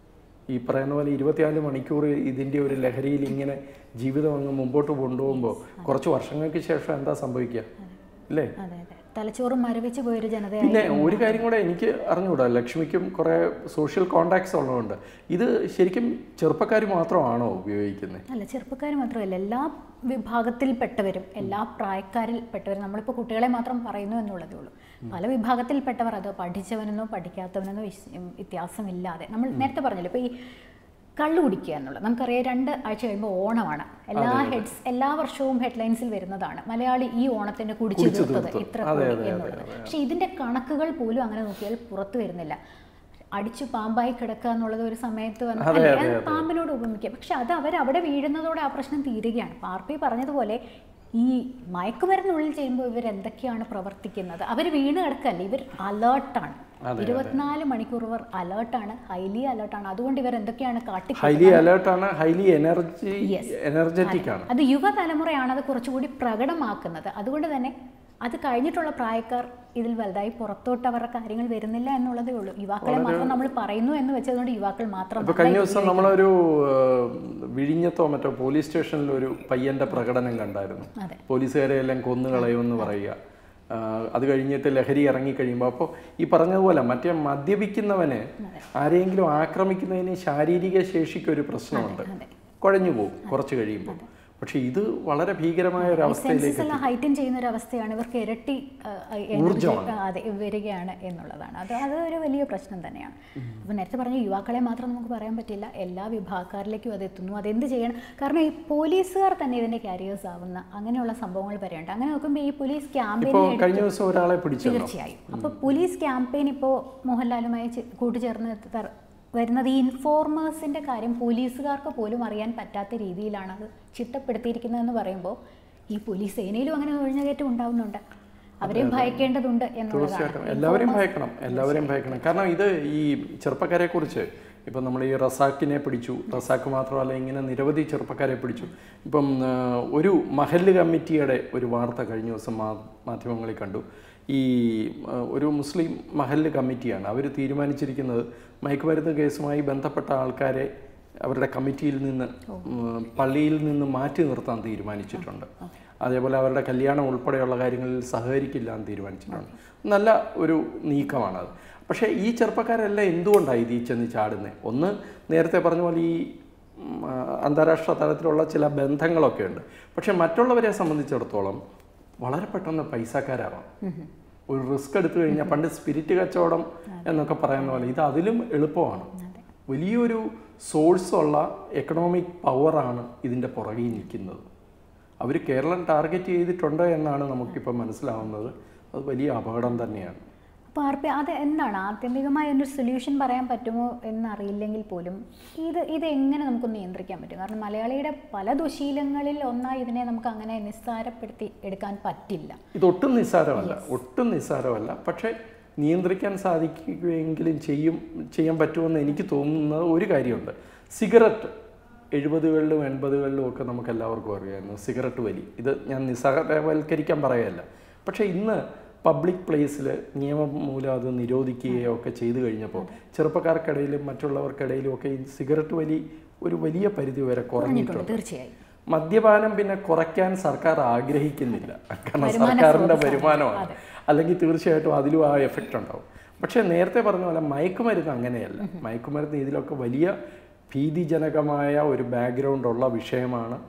ഈ പറയുന്ന പോലെ ഇരുപത്തിനാല് മണിക്കൂർ ഇതിൻ്റെ ഒരു ലഹരിയിൽ ഇങ്ങനെ ജീവിതം അങ്ങ് മുമ്പോട്ട് കൊണ്ടുപോകുമ്പോൾ കുറച്ച് വർഷങ്ങൾക്ക് ശേഷം എന്താ സംഭവിക്കുക അല്ലേ
അതെ അതെ തലച്ചോറും മരവിച്ച് പോയൊരു ജനതയായി
പിന്നെ ഒരു കാര്യം കൂടെ എനിക്ക് അറിഞ്ഞുകൂടാ ലക്ഷ്മിക്കും കുറേ സോഷ്യൽ കോണ്ടാക്ട്സ് ഉള്ളതുകൊണ്ട് ഇത് ശരിക്കും ചെറുപ്പക്കാർ മാത്രമാണോ ഉപയോഗിക്കുന്നത്
അല്ല ചെറുപ്പക്കാർ മാത്രമല്ല എല്ലാ വിഭാഗത്തിൽപ്പെട്ടവരും എല്ലാ പ്രായക്കാരിൽപ്പെട്ടവരും നമ്മളിപ്പോൾ കുട്ടികളെ മാത്രം പറയുന്നു എന്നുള്ളതേ ഉള്ളൂ പല വിഭാഗത്തിൽപ്പെട്ടവർ അത് പഠിച്ചവനെന്നോ പഠിക്കാത്തവനെന്നോ വിശ്- ഉം, വ്യത്യാസമില്ലാതെ നമ്മൾ നേരത്തെ പറഞ്ഞല്ലോ ഇപ്പോൾ ഈ കള്ളു കുടിക്കുക എന്നുള്ളത് നമുക്കറിയാം രണ്ട് ആഴ്ച കഴിയുമ്പോൾ ഓണമാണ് എല്ലാ ഹെഡ്സ് എല്ലാ വർഷവും ഹെഡ്ലൈൻസിൽ വരുന്നതാണ് മലയാളി ഈ ഓണത്തിന് കുടിച്ചു
കുടിച്ചു
തീർത്തത്
തീർത്തു.
ഇത്ര
അതെ,
കോടി
അതെ, അതെ,
എന്നുള്ളത് പക്ഷെ ഇതിന്റെ കണക്കുകൾ പോലും അങ്ങനെ നോക്കിയാൽ പുറത്തു വരുന്നില്ല അടിച്ചു പാമ്പായി കിടക്കുക എന്നുള്ളത് ഒരു സമയത്ത് വന്ന്
അതെ,
അല്ലേ?
അതെ,
അത്
അതെ.
പാമ്പിനോട് ഉപമിക്കുക പക്ഷെ അത് അവർ അവിടെ വീഴുന്നതോടെ ആ പ്രശ്നം തീരുകയാണ് പാർപ്പി പറഞ്ഞതുപോലെ ഈ മയക്കുമരുന്നുള്ളിൽ ചെയ്യുമ്പോൾ ഇവർ എന്തൊക്കെയാണ് പ്രവർത്തിക്കുന്നത് അവർ വീണ് കിടക്കല്ല ഇവർ അലേർട്ടാണ് ഇരുപത്തിനാല് മണിക്കൂർ ഇവർ അലേർട്ടാണ് ഹൈലി അലേർട്ടാണ് അതുകൊണ്ട് ഇവർ എന്തൊക്കെയാണ് കാട്ടി
ഹൈലി അലേർട്ടാണ് ഹൈലി എനർജി
Yes.
എനർജറ്റിക് ആണ്
അത് യുവതലമുറയാണ് അത് കുറച്ചുകൂടി പ്രകടമാക്കുന്നത് അതുകൊണ്ട് തന്നെ അത് കഴിഞ്ഞിട്ടുള്ള പ്രായക്കാർ ഇതിൽ വലുതായി പുറത്തോട്ട് അവരുടെ കാര്യങ്ങൾ വരുന്നില്ല എന്നുള്ളതേ ഉള്ളൂ യുവാക്കളെ മാത്രം നമ്മൾ പറയുന്നു എന്ന് വെച്ചതുകൊണ്ട് യുവാക്കൾ മാത്രം
ഇപ്പൊ കഴിഞ്ഞ ദിവസം നമ്മളൊരു ഏഹ്, വിഴിഞ്ഞത്തോ മറ്റോ പോലീസ് സ്റ്റേഷനിൽ ഒരു പയ്യന്റെ പ്രകടനം കണ്ടായിരുന്നു
അതെ.
പോലീസുകാരെ എല്ലാം കൊന്നു കളയുമെന്ന് പറയുക ആഹ്, അത് കഴിഞ്ഞിട്ട് ലഹരി ഇറങ്ങി കഴിയുമ്പോൾ അപ്പോൾ ഈ പറഞ്ഞതുപോലെ മറ്റേ മദ്യപിക്കുന്നവന് ആരെങ്കിലും ആക്രമിക്കുന്നതിന് ശാരീരിക ശേഷിക്ക് ഒരു പ്രശ്നമുണ്ട്
അതെ.
കുഴഞ്ഞു പോകും കുറച്ച് കഴിയുമ്പോൾ പക്ഷെ ഇത് വളരെ ഭീകരമായ ഒരു അവസ്ഥയിലേക്ക്
സെൻസസ് എല്ലാം ഹൈറ്റൻ ചെയ്യുന്ന ഒരു അവസ്ഥയാണ് ഇവർക്ക് ഇരട്ടി ആ, ആ, energy, ആ, അതെ വരികയാണ് എന്നുള്ളതാണ് അത് അത് ഒരു വലിയ പ്രശ്നം തന്നെയാണ് അപ്പോൾ നേരത്തെ പറഞ്ഞ യുവാക്കളെ മാത്രം നമുക്ക് പറയാൻ പറ്റില്ല എല്ലാ വിഭാഗക്കാരിലേക്കും അത് എത്തുന്നു അതെന്ത് ചെയ്യണം കാരണം ഈ പോലീസുകാർ തന്നെ ഇതിന്റെ ക്യാരിയേഴ്സ് ആവുന്ന അങ്ങനെയുള്ള സംഭവങ്ങൾ വരെയുണ്ട് അങ്ങനെ നോക്കുമ്പോൾ ഈ പോലീസ് ക്യാമ്പയിൻ
ഇപ്പോൾ കഴിഞ്ഞ ദിവസം ഒരാളെ പിടിച്ചല്ലോ
തീർച്ചയായും അപ്പോൾ പോലീസ് ക്യാമ്പയിൻ ഇപ്പോൾ മോഹൻലാലുമായി ചെ- കൂട്ടുചേർന്ന് തർ- വരുന്നത് ഈ ഇൻഫോർമേഴ്സിൻ്റെ കാര്യം പോലീസുകാർക്ക് പോലും അറിയാൻ പറ്റാത്ത രീതിയിലാണ് അത് ചിട്ടപ്പെടുത്തിയിരിക്കുന്നതെന്ന് പറയുമ്പോൾ ഈ പോലീസ് സേനയിലും അങ്ങനെ ഒഴിഞ്ഞകയറ്റം ഉണ്ടാവുന്നുണ്ട് അവരെയും ഭയക്കേണ്ടതുണ്ട് എന്നുള്ളതാണ്
തീർച്ചയായിട്ടും എല്ലാവരെയും ഭയക്കണം എല്ലാവരെയും ഭയക്കണം കാരണം ഇത് ഈ ചെറുപ്പക്കാരെ കുറിച്ച് ഇപ്പം നമ്മൾ ഈ റസാക്കിനെ പിടിച്ചു റസാക്ക് മാത്രമല്ല ഇങ്ങനെ നിരവധി ചെറുപ്പക്കാരെ പിടിച്ചു ഇപ്പം ആ, ഒരു മഹല്ല് കമ്മിറ്റിയുടെ ഒരു വാർത്ത കഴിഞ്ഞ ദിവസം മാ മാധ്യമങ്ങളിൽ കണ്ടു ഈ ആ, ഒരു മുസ്ലിം മഹല്ല് കമ്മിറ്റിയാണ് അവർ തീരുമാനിച്ചിരിക്കുന്നത് മയക്കുമരുന്ന് കേസുമായി ബന്ധപ്പെട്ട ആൾക്കാരെ അവരുടെ കമ്മിറ്റിയിൽ നിന്ന് ഉം, പള്ളിയിൽ നിന്ന് മാറ്റി നിർത്താൻ തീരുമാനിച്ചിട്ടുണ്ട് അതേപോലെ അവരുടെ കല്യാണം ഉൾപ്പെടെയുള്ള കാര്യങ്ങളിൽ സഹകരിക്കില്ല എന്ന് തീരുമാനിച്ചിട്ടുണ്ട് നല്ല ഒരു നീക്കമാണത് പക്ഷേ ഈ ചെറുപ്പക്കാരെല്ലാം എന്തുകൊണ്ടാണ് ഇത് ഈ ചെന്ന് ചാടുന്നത് ഒന്ന് നേരത്തെ പറഞ്ഞ പോലെ ഈ ഉം, ആ, അന്താരാഷ്ട്ര തലത്തിലുള്ള ചില ബന്ധങ്ങളൊക്കെ ഉണ്ട് പക്ഷേ മറ്റുള്ളവരെ സംബന്ധിച്ചിടത്തോളം വളരെ പെട്ടെന്ന് പൈസക്കാരാവാം ഒരു റിസ്ക് എടുത്തു കഴിഞ്ഞാൽ പണ്ട് സ്പിരിറ്റ് കച്ചവടം എന്നൊക്കെ പറയുന്ന പോലെ ഇത് അതിലും എളുപ്പമാണ് വലിയൊരു സോഴ്സ് ഉള്ള എക്കണോമിക് പവറാണ് ഇതിൻ്റെ പുറകിൽ നിൽക്കുന്നത് അവർ കേരളം ടാർഗറ്റ് ചെയ്തിട്ടുണ്ട് എന്നാണ് നമുക്കിപ്പോൾ മനസ്സിലാവുന്നത് അത് വലിയ അപകടം തന്നെയാണ്
അപ്പോൾ ആർ പി അത് എന്താണ് ആത്യന്തികമായ ഒരു സൊല്യൂഷൻ പറയാൻ പറ്റുമോ എന്നറിയില്ലെങ്കിൽ പോലും ഇത് ഇത് എങ്ങനെ നമുക്ക് നിയന്ത്രിക്കാൻ പറ്റും കാരണം മലയാളിയുടെ പല ദുശീലങ്ങളിൽ ഒന്നായി ഇതിനെ നമുക്ക് അങ്ങനെ നിസ്സാരപ്പെടുത്തി എടുക്കാൻ പറ്റില്ല
ഇതൊട്ടും നിസ്സാരമല്ല ഒട്ടും നിസ്സാരമല്ല പക്ഷേ നിയന്ത്രിക്കാൻ സാധിക്കുകയെങ്കിലും ചെയ്യും ചെയ്യാൻ പറ്റുമെന്ന് എനിക്ക് തോന്നുന്നത് ഒരു കാര്യമുണ്ട് സിഗരറ്റ് എഴുപതുകളിലും എൺപതുകളിലും ഒക്കെ നമുക്ക് എല്ലാവർക്കും അറിയാമായിരുന്നു സിഗരറ്റ് വലി ഇത് ഞാൻ നിസ്സാരവൽക്കരിക്കാൻ പറയല്ല പക്ഷേ ഇന്ന് പബ്ലിക് പ്ലേസിൽ നിയമം മൂലം അത് നിരോധിക്കുകയോ ഒക്കെ ചെയ്തു കഴിഞ്ഞപ്പോൾ ചെറുപ്പക്കാർക്കിടയിലും മറ്റുള്ളവർക്കിടയിലും ഒക്കെ ഈ സിഗരറ്റ് വലി ഒരു വലിയ പരിധി വരെ കുറഞ്ഞിട്ടുണ്ട്
തീർച്ചയായും
മദ്യപാനം പിന്നെ കുറയ്ക്കാൻ സർക്കാർ ആഗ്രഹിക്കുന്നില്ല കാരണം സർക്കാരിൻ്റെ വരുമാനമാണ് അല്ലെങ്കിൽ തീർച്ചയായിട്ടും അതിലും ആ എഫക്റ്റ് ഉണ്ടാവും പക്ഷേ നേരത്തെ പറഞ്ഞ പോലെ മയക്കുമരുന്ന് അങ്ങനെയല്ല മയക്കുമരുന്ന് ഇതിലൊക്കെ വലിയ ഭീതിജനകമായ ഒരു ബാക്ക്ഗ്രൗണ്ട് ഉള്ള വിഷയമാണ്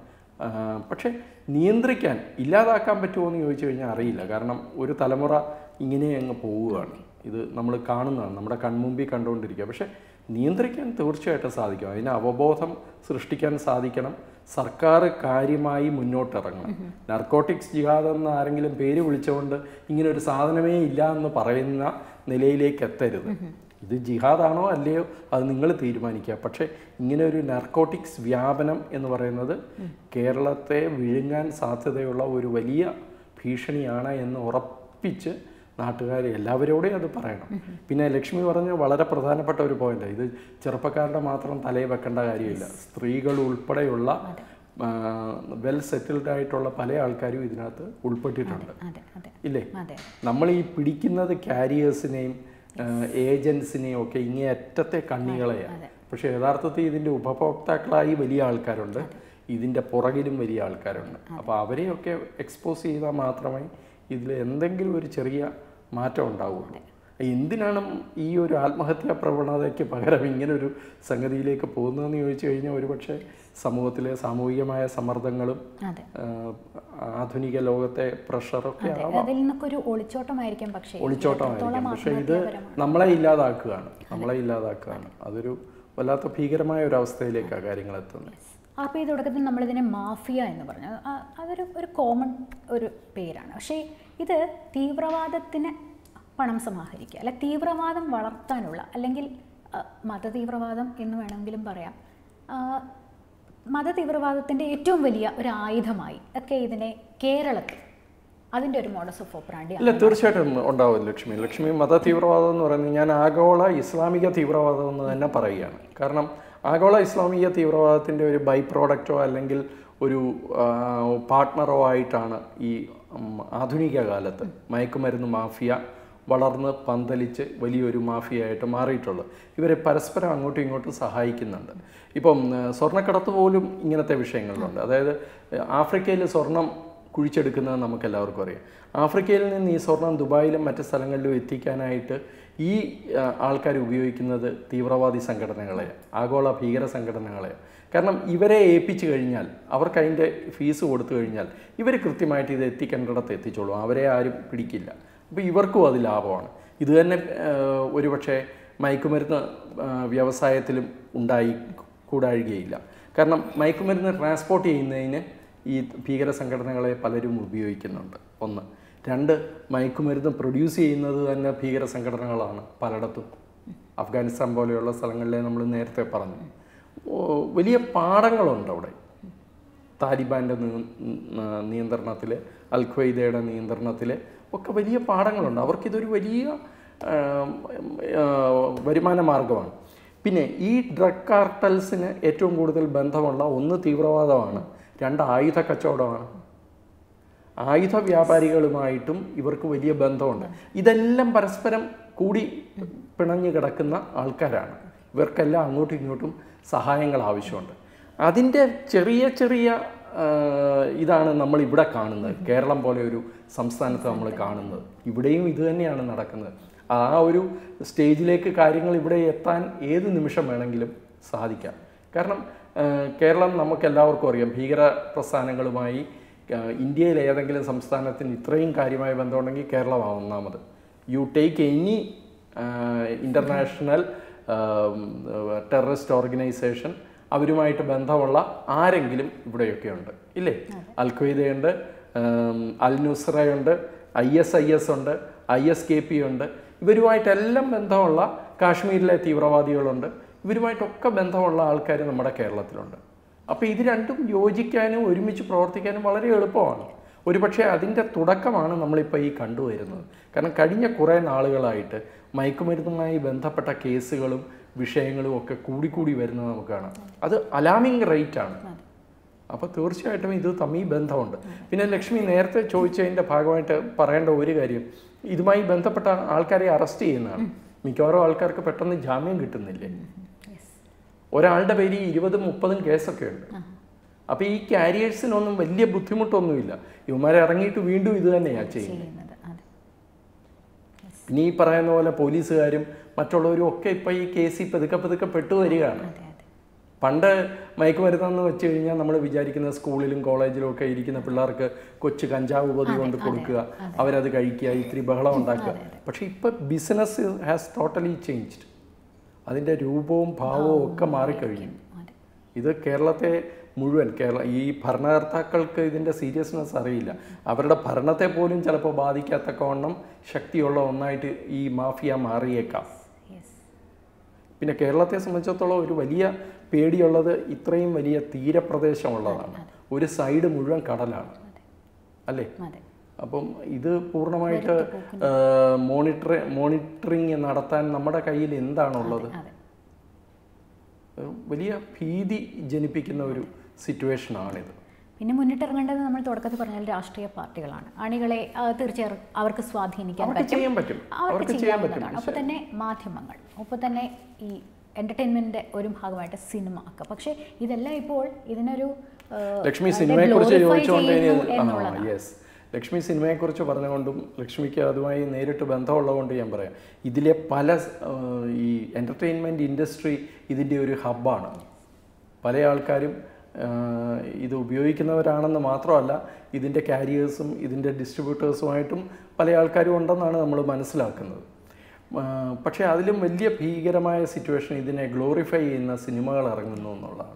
ആ, പക്ഷേ നിയന്ത്രിക്കാൻ ഇല്ലാതാക്കാൻ പറ്റുമോ എന്ന് ചോദിച്ചു കഴിഞ്ഞാൽ അറിയില്ല കാരണം ഒരു തലമുറ ഇങ്ങനെ അങ്ങ് പോവുകയാണ് ഇത് നമ്മൾ കാണുന്നതാണ് നമ്മുടെ കൺമുമ്പിൽ കണ്ടുകൊണ്ടിരിക്കുക പക്ഷേ നിയന്ത്രിക്കാൻ തീർച്ചയായിട്ടും സാധിക്കും അതിന് അവബോധം സൃഷ്ടിക്കാൻ സാധിക്കണം സർക്കാർ കാര്യമായി മുന്നോട്ടിറങ്ങണം നർക്കോട്ടിക്സ് ജിഹാദ് എന്ന് ആരെങ്കിലും പേര് വിളിച്ചുകൊണ്ട് ഇങ്ങനെ ഒരു സാധനമേ ഇല്ല എന്ന് പറയുന്ന നിലയിലേക്ക് എത്തരുത് ഇത് ജിഹാദാണോ അല്ലയോ അത് നിങ്ങൾ തീരുമാനിക്കുക പക്ഷേ ഇങ്ങനെ ഒരു നർക്കോട്ടിക്സ് വ്യാപനം എന്ന് പറയുന്നത് കേരളത്തെ വിഴുങ്ങാൻ സാധ്യതയുള്ള ഒരു വലിയ ഭീഷണിയാണ് എന്ന് ഉറപ്പിച്ച് നാട്ടുകാർ എല്ലാവരോടെയും അത് പറയണം പിന്നെ ലക്ഷ്മി പറഞ്ഞ വളരെ പ്രധാനപ്പെട്ട ഒരു പോയിന്റ് ഇത് ചെറുപ്പക്കാരുടെ മാത്രം തലയിൽ വെക്കേണ്ട കാര്യമില്ല സ്ത്രീകൾ ഉൾപ്പെടെയുള്ള വെൽ സെറ്റിൽഡ് ആയിട്ടുള്ള പല ആൾക്കാരും ഇതിനകത്ത് ഉൾപ്പെട്ടിട്ടുണ്ട്
അതെ അതെ
ഇല്ലേ
അതെ
നമ്മൾ ഈ പിടിക്കുന്നത് കാരിയേഴ്സിനെയും ഏജൻസിനെയും ഒക്കെ ഇങ്ങേ അറ്റത്തെ കണ്ണികളെയാണ് പക്ഷെ യഥാർത്ഥത്തിൽ ഇതിൻ്റെ ഉപഭോക്താക്കളായി വലിയ ആൾക്കാരുണ്ട് ഇതിൻ്റെ പുറകിലും വലിയ ആൾക്കാരുണ്ട് അപ്പോൾ അവരെയൊക്കെ എക്സ്പോസ് ചെയ്താൽ മാത്രമേ ഇതിൽ എന്തെങ്കിലും ഒരു ചെറിയ മാറ്റം ഉണ്ടാവുള്ളൂ എന്തിനാണ് ഈ ഒരു ആത്മഹത്യാ പ്രവണതയ്ക്ക് പകരം ഇങ്ങനെ ഒരു സംഗതിയിലേക്ക് പോകുന്നതെന്ന് ചോദിച്ചു കഴിഞ്ഞാൽ ഒരുപക്ഷെ സമൂഹത്തിലെ സാമൂഹികമായ സമ്മർദ്ദങ്ങളും
അതെ
ആ, ആധുനിക ലോകത്തെ പ്രഷറൊക്കെ
അതെ അതിൽ നിന്നൊക്കെ ഒരു ഒളിച്ചോട്ടമായിരിക്കും പക്ഷേ
ഒളിച്ചോട്ടമായിരിക്കും പക്ഷേ ഇത് നമ്മളെ ഇല്ലാതാക്കുകയാണ് നമ്മളെ ഇല്ലാതാക്കുകയാണ് അതൊരു വല്ലാത്ത ഭീകരമായ ഒരു അവസ്ഥയിലേക്കാണ് കാര്യങ്ങൾ എത്തുന്നത്
അപ്പോൾ ഈ തുടക്കത്തിൽ നമ്മളിതിനെ മാഫിയ എന്ന് പറഞ്ഞു ആ- അതൊരു ഒരു കോമൺ ഒരു പേരാണ് പക്ഷേ ഇത് തീവ്രവാദത്തിന് പണം സമാഹരിക്കുക അല്ല തീവ്രവാദം വളർത്താനുള്ള അല്ലെങ്കിൽ ആ, മതതീവ്രവാദം എന്ന് വേണമെങ്കിലും പറയാം ആ, മതതീവ്രവാദത്തിൻ്റെ ഏറ്റവും വലിയ ഒരു ആയുധമായി ഒക്കെ ഇതിനെ കേരളത്തിൽ അതിൻ്റെ ഒരു മോഡസ് ഓഫ് ഓപ്പറാണ്ടി
ഇല്ല തീർച്ചയായിട്ടും ഉണ്ടാവും ലക്ഷ്മി ലക്ഷ്മി മത തീവ്രവാദം എന്ന് പറയുന്നത് ഞാൻ ആഗോള ഇസ്ലാമിക തീവ്രവാദം എന്ന് തന്നെ പറയുകയാണ് കാരണം ആഗോള ഇസ്ലാമിക തീവ്രവാദത്തിൻ്റെ ഒരു ബൈ പ്രോഡക്റ്റോ അല്ലെങ്കിൽ ഒരു ആ, പാർട്ട്ണറോ ആയിട്ടാണ് ഈ ഉം, ആധുനിക കാലത്ത് മയക്കുമരുന്ന് മാഫിയ വളർന്ന് പന്തലിച്ച് വലിയൊരു മാഫിയായിട്ട് മാറിയിട്ടുള്ളത് ഇവരെ പരസ്പരം അങ്ങോട്ടും ഇങ്ങോട്ടും സഹായിക്കുന്നുണ്ട് ഇപ്പം ആ, സ്വർണ്ണക്കടത്ത് പോലും ഇങ്ങനത്തെ വിഷയങ്ങളിലുണ്ട് അതായത് ആഫ്രിക്കയിൽ സ്വർണം കുഴിച്ചെടുക്കുന്നത് നമുക്ക് എല്ലാവർക്കും അറിയാം ആഫ്രിക്കയിൽ നിന്ന് ഈ സ്വർണം ദുബായിലും മറ്റ് സ്ഥലങ്ങളിലും എത്തിക്കാനായിട്ട് ഈ ആൾക്കാർ ഉപയോഗിക്കുന്നത് തീവ്രവാദി സംഘടനകളെ ആഗോള ഭീകര സംഘടനകളെ കാരണം ഇവരെ ഏൽപ്പിച്ചു കഴിഞ്ഞാൽ അവർക്ക് അതിൻ്റെ ഫീസ് കൊടുത്തു കഴിഞ്ഞാൽ ഇവർ കൃത്യമായിട്ട് ഇത് എത്തിക്കേണ്ടിടത്ത് എത്തിച്ചോളും അവരെ ആരും പിടിക്കില്ല അപ്പോൾ ഇവർക്കും അത് ലാഭമാണ് ഇത് തന്നെ ആഹ്, ഒരുപക്ഷെ മയക്കുമരുന്ന് ആഹ്, വ്യവസായത്തിലും ഉണ്ടായി കൂടാഴുകയില്ല കാരണം മയക്കുമരുന്ന് ട്രാൻസ്പോർട്ട് ചെയ്യുന്നതിന് ഈ ഭീകര സംഘടനകളെ പലരും ഉപയോഗിക്കുന്നുണ്ട് ഒന്ന് രണ്ട് മയക്കുമരുന്ന് പ്രൊഡ്യൂസ് ചെയ്യുന്നത് തന്നെ ഭീകര സംഘടനകളാണ് പലയിടത്തും അഫ്ഗാനിസ്ഥാൻ പോലെയുള്ള സ്ഥലങ്ങളിലെ നമ്മൾ നേരത്തെ പറഞ്ഞു ഓ, വലിയ പാടങ്ങളുണ്ട് അവിടെ താലിബാൻ്റെ നിയന്ത്രണത്തിൽ അൽ ഖ്വയ്ദയുടെ നിയന്ത്രണത്തിൽ ഒക്കെ വലിയ പാഠങ്ങളുണ്ട് അവർക്കിതൊരു വലിയ ആ, ആ, വരുമാന മാർഗമാണ് പിന്നെ ഈ ഡ്രഗ് കാർട്ടൽസിന് ഏറ്റവും കൂടുതൽ ബന്ധമുള്ള ഒന്ന് തീവ്രവാദമാണ് രണ്ട് ആയുധ കച്ചവടമാണ് ആയുധ വ്യാപാരികളുമായിട്ടും ഇവർക്ക് വലിയ ബന്ധമുണ്ട് ഇതെല്ലാം പരസ്പരം കൂടി പിണഞ്ഞു കിടക്കുന്ന ആൾക്കാരാണ് ഇവർക്കെല്ലാം അങ്ങോട്ടും ഇങ്ങോട്ടും സഹായങ്ങൾ ആവശ്യമുണ്ട് അതിൻ്റെ ചെറിയ ചെറിയ ആ, ഇതാണ് നമ്മൾ ഇവിടെ കാണുന്നത് കേരളം പോലെ ഒരു സംസ്ഥാനത്ത് നമ്മൾ കാണുന്നത് ഇവിടെയും ഇത് തന്നെയാണ് നടക്കുന്നത് ആ ഒരു സ്റ്റേജിലേക്ക് കാര്യങ്ങൾ ഇവിടെ എത്താൻ ഏത് നിമിഷം വേണമെങ്കിലും സാധിക്കാം കാരണം ആ, കേരളം നമുക്ക് എല്ലാവർക്കും അറിയാം ഭീകര പ്രസ്ഥാനങ്ങളുമായി ആ, ഇന്ത്യയിൽ ഏതെങ്കിലും സംസ്ഥാനത്തിന് ഇത്രയും കാര്യമായ ബന്ധമുണ്ടെങ്കിൽ കേരളമാണ് ഒന്നാമത് you take any international terrorist organisation അവരുമായിട്ട് ബന്ധമുള്ള ആരെങ്കിലും ഇവിടെയൊക്കെ ഉണ്ട് ഇല്ലേ അൽ ഖ്വയ്ദയുണ്ട് അൽ നുസ്രയുണ്ട് ഐ എസ് ഐ എസ് ഉണ്ട് ഐ എസ് കെ പി ഉണ്ട് ഇവരുമായിട്ടെല്ലാം ബന്ധമുള്ള കാശ്മീരിലെ തീവ്രവാദികളുണ്ട് ഇവരുമായിട്ടൊക്കെ ബന്ധമുള്ള ആൾക്കാർ നമ്മുടെ കേരളത്തിലുണ്ട് അപ്പോൾ ഇത് രണ്ടും യോജിക്കാനും ഒരുമിച്ച് പ്രവർത്തിക്കാനും വളരെ എളുപ്പമാണ് ഒരുപക്ഷെ അതിൻ്റെ തുടക്കമാണ് നമ്മളിപ്പോൾ ഈ കണ്ടുവരുന്നത് കാരണം കഴിഞ്ഞ കുറേ നാളുകളായിട്ട് മയക്കുമരുന്നുമായി ബന്ധപ്പെട്ട കേസുകളും വിഷയങ്ങളും ഒക്കെ കൂടിക്കൂടി വരുന്നത് നമുക്ക് കാണാം അത് അലാമിങ് റേറ്റ് ആണ് അപ്പോൾ തീർച്ചയായിട്ടും ഇത് തമ്മിൽ ബന്ധമുണ്ട് പിന്നെ ലക്ഷ്മി നേരത്തെ ചോദിച്ചതിൻ്റെ ഭാഗമായിട്ട് പറയേണ്ട ഒരു കാര്യം ഇതുമായി ബന്ധപ്പെട്ട ആൾക്കാരെ അറസ്റ്റ് ചെയ്യുന്നതാണ് മിക്കവാറും ആൾക്കാർക്ക് പെട്ടെന്ന് ജാമ്യം കിട്ടുന്നില്ലേ ഒരാളുടെ പേരിൽ ഇരുപതും മുപ്പതും കേസൊക്കെ ഉണ്ട് അപ്പോൾ ഈ കാരിയേഴ്സിനൊന്നും വലിയ ബുദ്ധിമുട്ടൊന്നുമില്ല ഇവന്മാരെ ഇറങ്ങിയിട്ട് വീണ്ടും ഇത് തന്നെയാണ് ചെയ്യുന്നത്
ചെയ്യുന്നത് അതെ
പിന്നെ ഈ പറയുന്ന പോലെ പോലീസുകാരും മറ്റുള്ളവരും ഒക്കെ ഇപ്പോൾ ഈ കേസിൽ പതുക്കെ പതുക്കെ പെട്ടു വരികയാണ്
അതെ അതെ
പണ്ട് മയക്കുമരുന്നെന്ന് വെച്ച് കഴിഞ്ഞാൽ നമ്മൾ വിചാരിക്കുന്ന സ്കൂളിലും കോളേജിലും ഒക്കെ ഇരിക്കുന്ന പിള്ളേർക്ക് കൊച്ചു കഞ്ചാവ് പൊതി കൊണ്ട് കൊടുക്കുക അവരത് കഴിക്കുക ഇത്തിരി ബഹളം ഉണ്ടാക്കുക പക്ഷേ ഇപ്പം ബിസിനസ് ഹാസ് ടോട്ടലി ചേഞ്ച്ഡ് അതിൻ്റെ രൂപവും ഭാവവും ഒക്കെ മാറിക്കഴിഞ്ഞു
അതെ
ഇത് കേരളത്തെ മുഴുവൻ കേരള ഈ ഭരണകർത്താക്കൾക്ക് ഇതിൻ്റെ സീരിയസ്നെസ് അറിയില്ല അവരുടെ ഭരണത്തെ പോലും ചിലപ്പോൾ ബാധിക്കാത്തക്കവണ്ണം ശക്തിയുള്ള ഒന്നായിട്ട് ഈ മാഫിയ മാറിയേക്കാം
യെസ്
പിന്നെ കേരളത്തെ സംബന്ധിച്ചിടത്തോളം ഒരു വലിയ പേടിയുള്ളത് ഇത്രയും വലിയ തീരപ്രദേശമുള്ളതാണ് ഒരു സൈഡ് മുഴുവൻ കടലാണ് അല്ലേ
അതെ
അപ്പം ഇത് പൂർണ്ണമായിട്ട് മോണിറ്റർ മോണിറ്ററിങ് നടത്താൻ നമ്മുടെ കയ്യിൽ എന്താണുള്ളത്
അതെ
ഒരു വലിയ ഭീതി ജനിപ്പിക്കുന്ന ഒരു സിറ്റുവേഷനാണിത്
പിന്നെ മുന്നിട്ടിറങ്ങേണ്ടത് നമ്മൾ തുടക്കത്തിൽ പറഞ്ഞാൽ രാഷ്ട്രീയ പാർട്ടികളാണ് അണികളെ ആ, തീർച്ചയായും അവർക്ക് സ്വാധീനിക്കാൻ
അവർക്ക്
പറ്റും
ചെയ്യാൻ പറ്റും
അവർക്ക്
അവർക്ക് ചെയ്യാൻ പറ്റും
ചെയ്യാവുന്നതാണ് ഒപ്പം തന്നെ മാധ്യമങ്ങൾ ഒപ്പം തന്നെ ഈ എൻ്റർടൈൻമെൻറ്റിൻ്റെ ഒരു ഭാഗമായിട്ട് സിനിമ ഒക്കെ പക്ഷേ ഇതെല്ലാം ഇപ്പോൾ ഇതിനൊരു ആ,
ലക്ഷ്മി
അതിനെ
സിനിമയെക്കുറിച്ച്
glorify
ചോദിച്ചുകൊണ്ട്
ചെയ്യുന്നു
ആ
എന്നുള്ളതാണ്
യെസ് ലക്ഷ്മി സിനിമയെക്കുറിച്ച് പറഞ്ഞുകൊണ്ടും ലക്ഷ്മിക്ക് അതുമായി നേരിട്ട് ബന്ധമുള്ളതുകൊണ്ട് ഞാൻ പറയാം ഇതിലെ പല ആ, ഈ എൻ്റർടൈൻമെൻറ്റ് ഇൻഡസ്ട്രി ഇതിൻ്റെ ഒരു ഹബ്ബാണ് പല ആൾക്കാരും ആ, ഇത് ഉപയോഗിക്കുന്നവരാണെന്ന് മാത്രമല്ല ഇതിൻ്റെ കാരിയേഴ്സും ഇതിൻ്റെ ഡിസ്ട്രിബ്യൂട്ടേഴ്സുമായിട്ടും പല ആൾക്കാരും ഉണ്ടെന്നാണ് നമ്മൾ മനസ്സിലാക്കുന്നത് ആ, പക്ഷേ അതിലും വലിയ ഭീകരമായ സിറ്റുവേഷൻ ഇതിനെ ഗ്ലോറിഫൈ ചെയ്യുന്ന സിനിമകൾ ഇറങ്ങുന്നു എന്നുള്ളതാണ്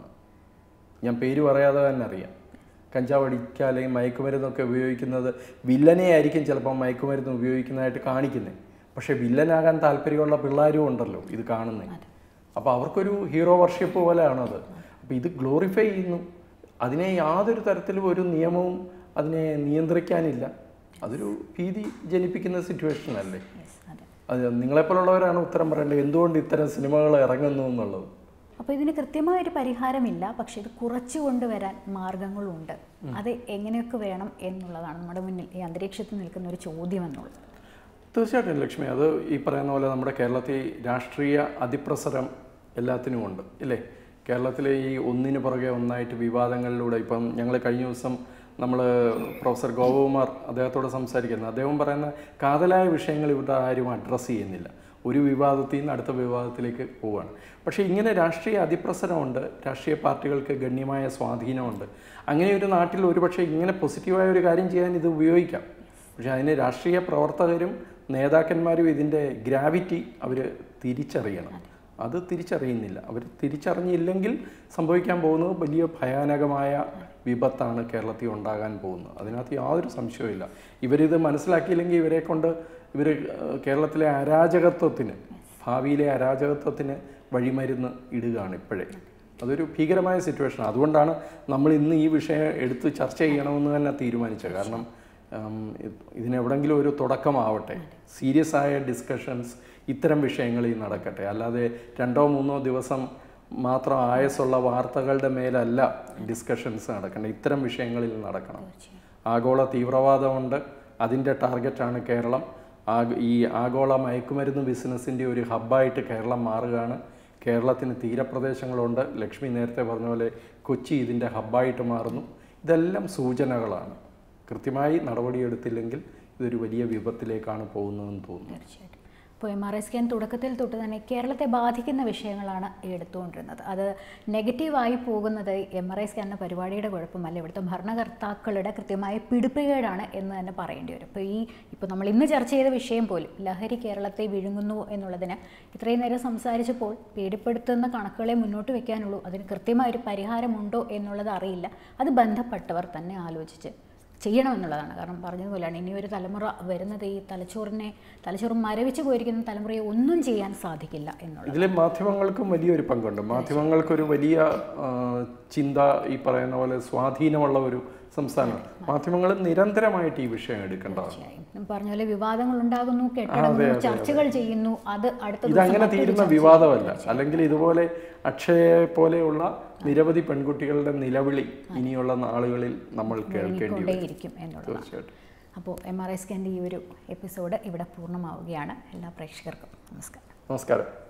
ഞാൻ പേര് പറയാതെ തന്നെ അറിയാം കഞ്ചാവ് അടിക്കുക അല്ലെങ്കിൽ മയക്കുമരുന്നൊക്കെ ഉപയോഗിക്കുന്നത് വില്ലനെ ആയിരിക്കും ചിലപ്പോൾ മയക്കുമരുന്ന് ഉപയോഗിക്കുന്നതായിട്ട് കാണിക്കുന്നത് പക്ഷേ വില്ലനാകാൻ താല്പര്യമുള്ള പിള്ളേരും ഉണ്ടല്ലോ ഇത് കാണുന്നത് അപ്പോൾ അവർക്കൊരു ഹീറോ വർഷിപ്പ് പോലെയാണത് അപ്പോൾ ഇത് ഗ്ലോറിഫൈ ചെയ്യുന്നു അതിനെ യാതൊരു തരത്തിലും ഒരു നിയമവും അതിനെ നിയന്ത്രിക്കാനില്ല അതൊരു ഭീതി ജനിപ്പിക്കുന്ന സിറ്റുവേഷൻ അല്ലേ
യെസ് അതെ
അത് നിങ്ങളെപ്പോലുള്ളവരാണ് ഉത്തരം പറയേണ്ടത് എന്തുകൊണ്ട് ഇത്തരം സിനിമകൾ ഇറങ്ങുന്നു എന്നുള്ളത്
അപ്പോൾ ഇതിന് കൃത്യമായൊരു പരിഹാരമില്ല പക്ഷേ ഇത് കുറച്ചു കൊണ്ടുവരാൻ മാർഗങ്ങളുണ്ട് അത് എങ്ങനെയൊക്കെ വേണം എന്നുള്ളതാണ് നമ്മുടെ മുന്നിൽ ഈ അന്തരീക്ഷത്തിൽ നിൽക്കുന്ന ഒരു ചോദ്യം എന്നുള്ളത്
തീർച്ചയായിട്ടും ലക്ഷ്മി അത് ഈ പറയുന്ന പോലെ നമ്മുടെ കേരളത്തിൽ രാഷ്ട്രീയ അതിപ്രസരം എല്ലാത്തിനും ഉണ്ട് ഇല്ലേ കേരളത്തിലെ ഈ ഒന്നിനു പുറകെ ഒന്നായിട്ട് വിവാദങ്ങളിലൂടെ ഇപ്പം ഞങ്ങൾ കഴിഞ്ഞ ദിവസം നമ്മൾ പ്രൊഫസർ ഗോപകുമാർ അദ്ദേഹത്തോട് സംസാരിക്കുന്നത് അദ്ദേഹം പറയുന്ന കാതലായ വിഷയങ്ങൾ ഇവിടെ ആരും അഡ്രസ്സ് ചെയ്യുന്നില്ല ഒരു വിവാദത്തിൽ നിന്ന് അടുത്ത വിവാദത്തിലേക്ക് പോവുകയാണ് പക്ഷേ ഇങ്ങനെ രാഷ്ട്രീയ അതിപ്രസരമുണ്ട് രാഷ്ട്രീയ പാർട്ടികൾക്ക് ഗണ്യമായ സ്വാധീനമുണ്ട് അങ്ങനെ ഒരു നാട്ടിൽ ഒരുപക്ഷെ ഇങ്ങനെ പോസിറ്റീവായ ഒരു കാര്യം ചെയ്യാൻ ഇത് ഉപയോഗിക്കാം പക്ഷേ അതിന് രാഷ്ട്രീയ പ്രവർത്തകരും നേതാക്കന്മാരും ഇതിൻ്റെ ഗ്രാവിറ്റി അവർ തിരിച്ചറിയണം അത് തിരിച്ചറിയുന്നില്ല അവർ തിരിച്ചറിഞ്ഞില്ലെങ്കിൽ സംഭവിക്കാൻ പോകുന്നത് വലിയ ഭയാനകമായ വിപത്താണ് കേരളത്തിൽ ഉണ്ടാകാൻ പോകുന്നത് അതിനകത്ത് യാതൊരു സംശയവുമില്ല ഇവരിത് മനസ്സിലാക്കിയില്ലെങ്കിൽ ഇവരെ കൊണ്ട് ഇവർ കേരളത്തിലെ അരാജകത്വത്തിന് ഭാവിയിലെ അരാജകത്വത്തിന് വഴിമരുന്ന് ഇടുകയാണ് ഇപ്പോഴേ അതൊരു ഭീകരമായ സിറ്റുവേഷൻ അതുകൊണ്ടാണ് നമ്മൾ ഇന്ന് ഈ വിഷയം എടുത്ത് ചർച്ച ചെയ്യണമെന്ന് തന്നെ തീരുമാനിച്ചത് കാരണം ഉം, ഇത് ഇതിനെവിടെങ്കിലും ഒരു തുടക്കമാവട്ടെ സീരിയസ് ആയ ഡിസ്കഷൻസ് ഇത്തരം വിഷയങ്ങളിൽ നടക്കട്ടെ അല്ലാതെ രണ്ടോ മൂന്നോ ദിവസം മാത്രം ആയസുള്ള വാർത്തകളുടെ മേലല്ല ഡിസ്കഷൻസ് നടക്കേണ്ടത് ഇത്തരം വിഷയങ്ങളിൽ നടക്കണം ആഗോള തീവ്രവാദമുണ്ട് അതിൻ്റെ ടാർഗറ്റാണ് കേരളം ആഗ- ഈ ആഗോള മയക്കുമരുന്ന് ബിസിനസ്സിൻ്റെ ഒരു ഹബ്ബായിട്ട് കേരളം മാറുകയാണ് കേരളത്തിന് തീരപ്രദേശങ്ങളുണ്ട് ലക്ഷ്മി നേരത്തെ പറഞ്ഞ പോലെ കൊച്ചി ഇതിൻ്റെ ഹബ്ബായിട്ട് മാറുന്നു ഇതെല്ലാം സൂചനകളാണ് കൃത്യമായി നടപടിയെടുത്തില്ലെങ്കിൽ ഇതൊരു വലിയ വിപത്തിലേക്കാണ് പോകുന്നതെന്ന് തോന്നുന്നു
തീർച്ചയായിട്ടും ഇപ്പോൾ എം ആർ ഐ സ്കാൻ തുടക്കത്തിൽ തൊട്ട് തന്നെ കേരളത്തെ ബാധിക്കുന്ന വിഷയങ്ങളാണ് എടുത്തുകൊണ്ടിരുന്നത് അത് നെഗറ്റീവായി പോകുന്നത് എം ആർ ഐ സ്കാൻ എന്ന പരിപാടിയുടെ കുഴപ്പമല്ല ഇവിടുത്തെ ഭരണകർത്താക്കളുടെ കൃത്യമായ പിടിപ്പുകേടാണ് എന്ന് തന്നെ പറയേണ്ടി വരും ഇപ്പോൾ ഈ ഇപ്പോൾ നമ്മൾ ഇന്ന് ചർച്ച ചെയ്ത വിഷയം പോലും ലഹരി കേരളത്തെ വിഴുങ്ങുന്നു എന്നുള്ളതിന് ഇത്രയും നേരം സംസാരിച്ചപ്പോൾ പേടിപ്പെടുത്തുന്ന കണക്കുകളെ മുന്നോട്ട് വെക്കാനുള്ളൂ അതിന് കൃത്യമായൊരു പരിഹാരമുണ്ടോ എന്നുള്ളത് അറിയില്ല അത് ബന്ധപ്പെട്ടവർ തന്നെ ആലോചിച്ച് ചെയ്യണമെന്നുള്ളതാണ് കാരണം പറഞ്ഞതുപോലെയാണ് ഇനി ഒരു തലമുറ വരുന്നത് ഈ തലച്ചോറിനെ തലച്ചോറ് മരവിച്ച് പോയിരിക്കുന്ന തലമുറയെ ഒന്നും ചെയ്യാൻ സാധിക്കില്ല എന്നുള്ളത്
ഇതിൽ മാധ്യമങ്ങൾക്കും വലിയൊരു പങ്കുണ്ട് മാധ്യമങ്ങൾക്കൊരു വലിയ ആ, ചിന്ത ഈ പറയുന്ന പോലെ സ്വാധീനമുള്ള ഒരു സംസ്ഥാനം മാധ്യമങ്ങൾ നിരന്തരമായിട്ട് ഈ വിഷയം എടുക്കേണ്ടതാണ്
തീർച്ചയായും പറഞ്ഞ പോലെ വിവാദങ്ങൾ ഉണ്ടാകുന്നു കെട്ടടങ്ങുന്നു ചർച്ചകൾ ചെയ്യുന്നു അത് അടുത്ത ദിവസം
ഇതങ്ങനെ
മറ്റൊരു
തീരുന്ന
ചർച്ച.
വിവാദമല്ല അല്ലെങ്കിൽ ഇതുപോലെ അക്ഷയെ പോലെയുള്ള നിരവധി പെൺകുട്ടികളുടെ നിലവിളി ഇനിയുള്ള നാളുകളിൽ നമ്മൾ കേൾക്കേണ്ടി വരും
കൊണ്ടേയിരിക്കും എന്നുള്ളതാണ്
തീർച്ചയായിട്ടും
അപ്പോൾ എം ആർ ഐ സ്കാൻ്റെ ഈ ഒരു എപ്പിസോഡ് ഇവിടെ പൂർണ്ണമാവുകയാണ് എല്ലാ പ്രേക്ഷകർക്കും നമസ്കാരം
നമസ്കാരം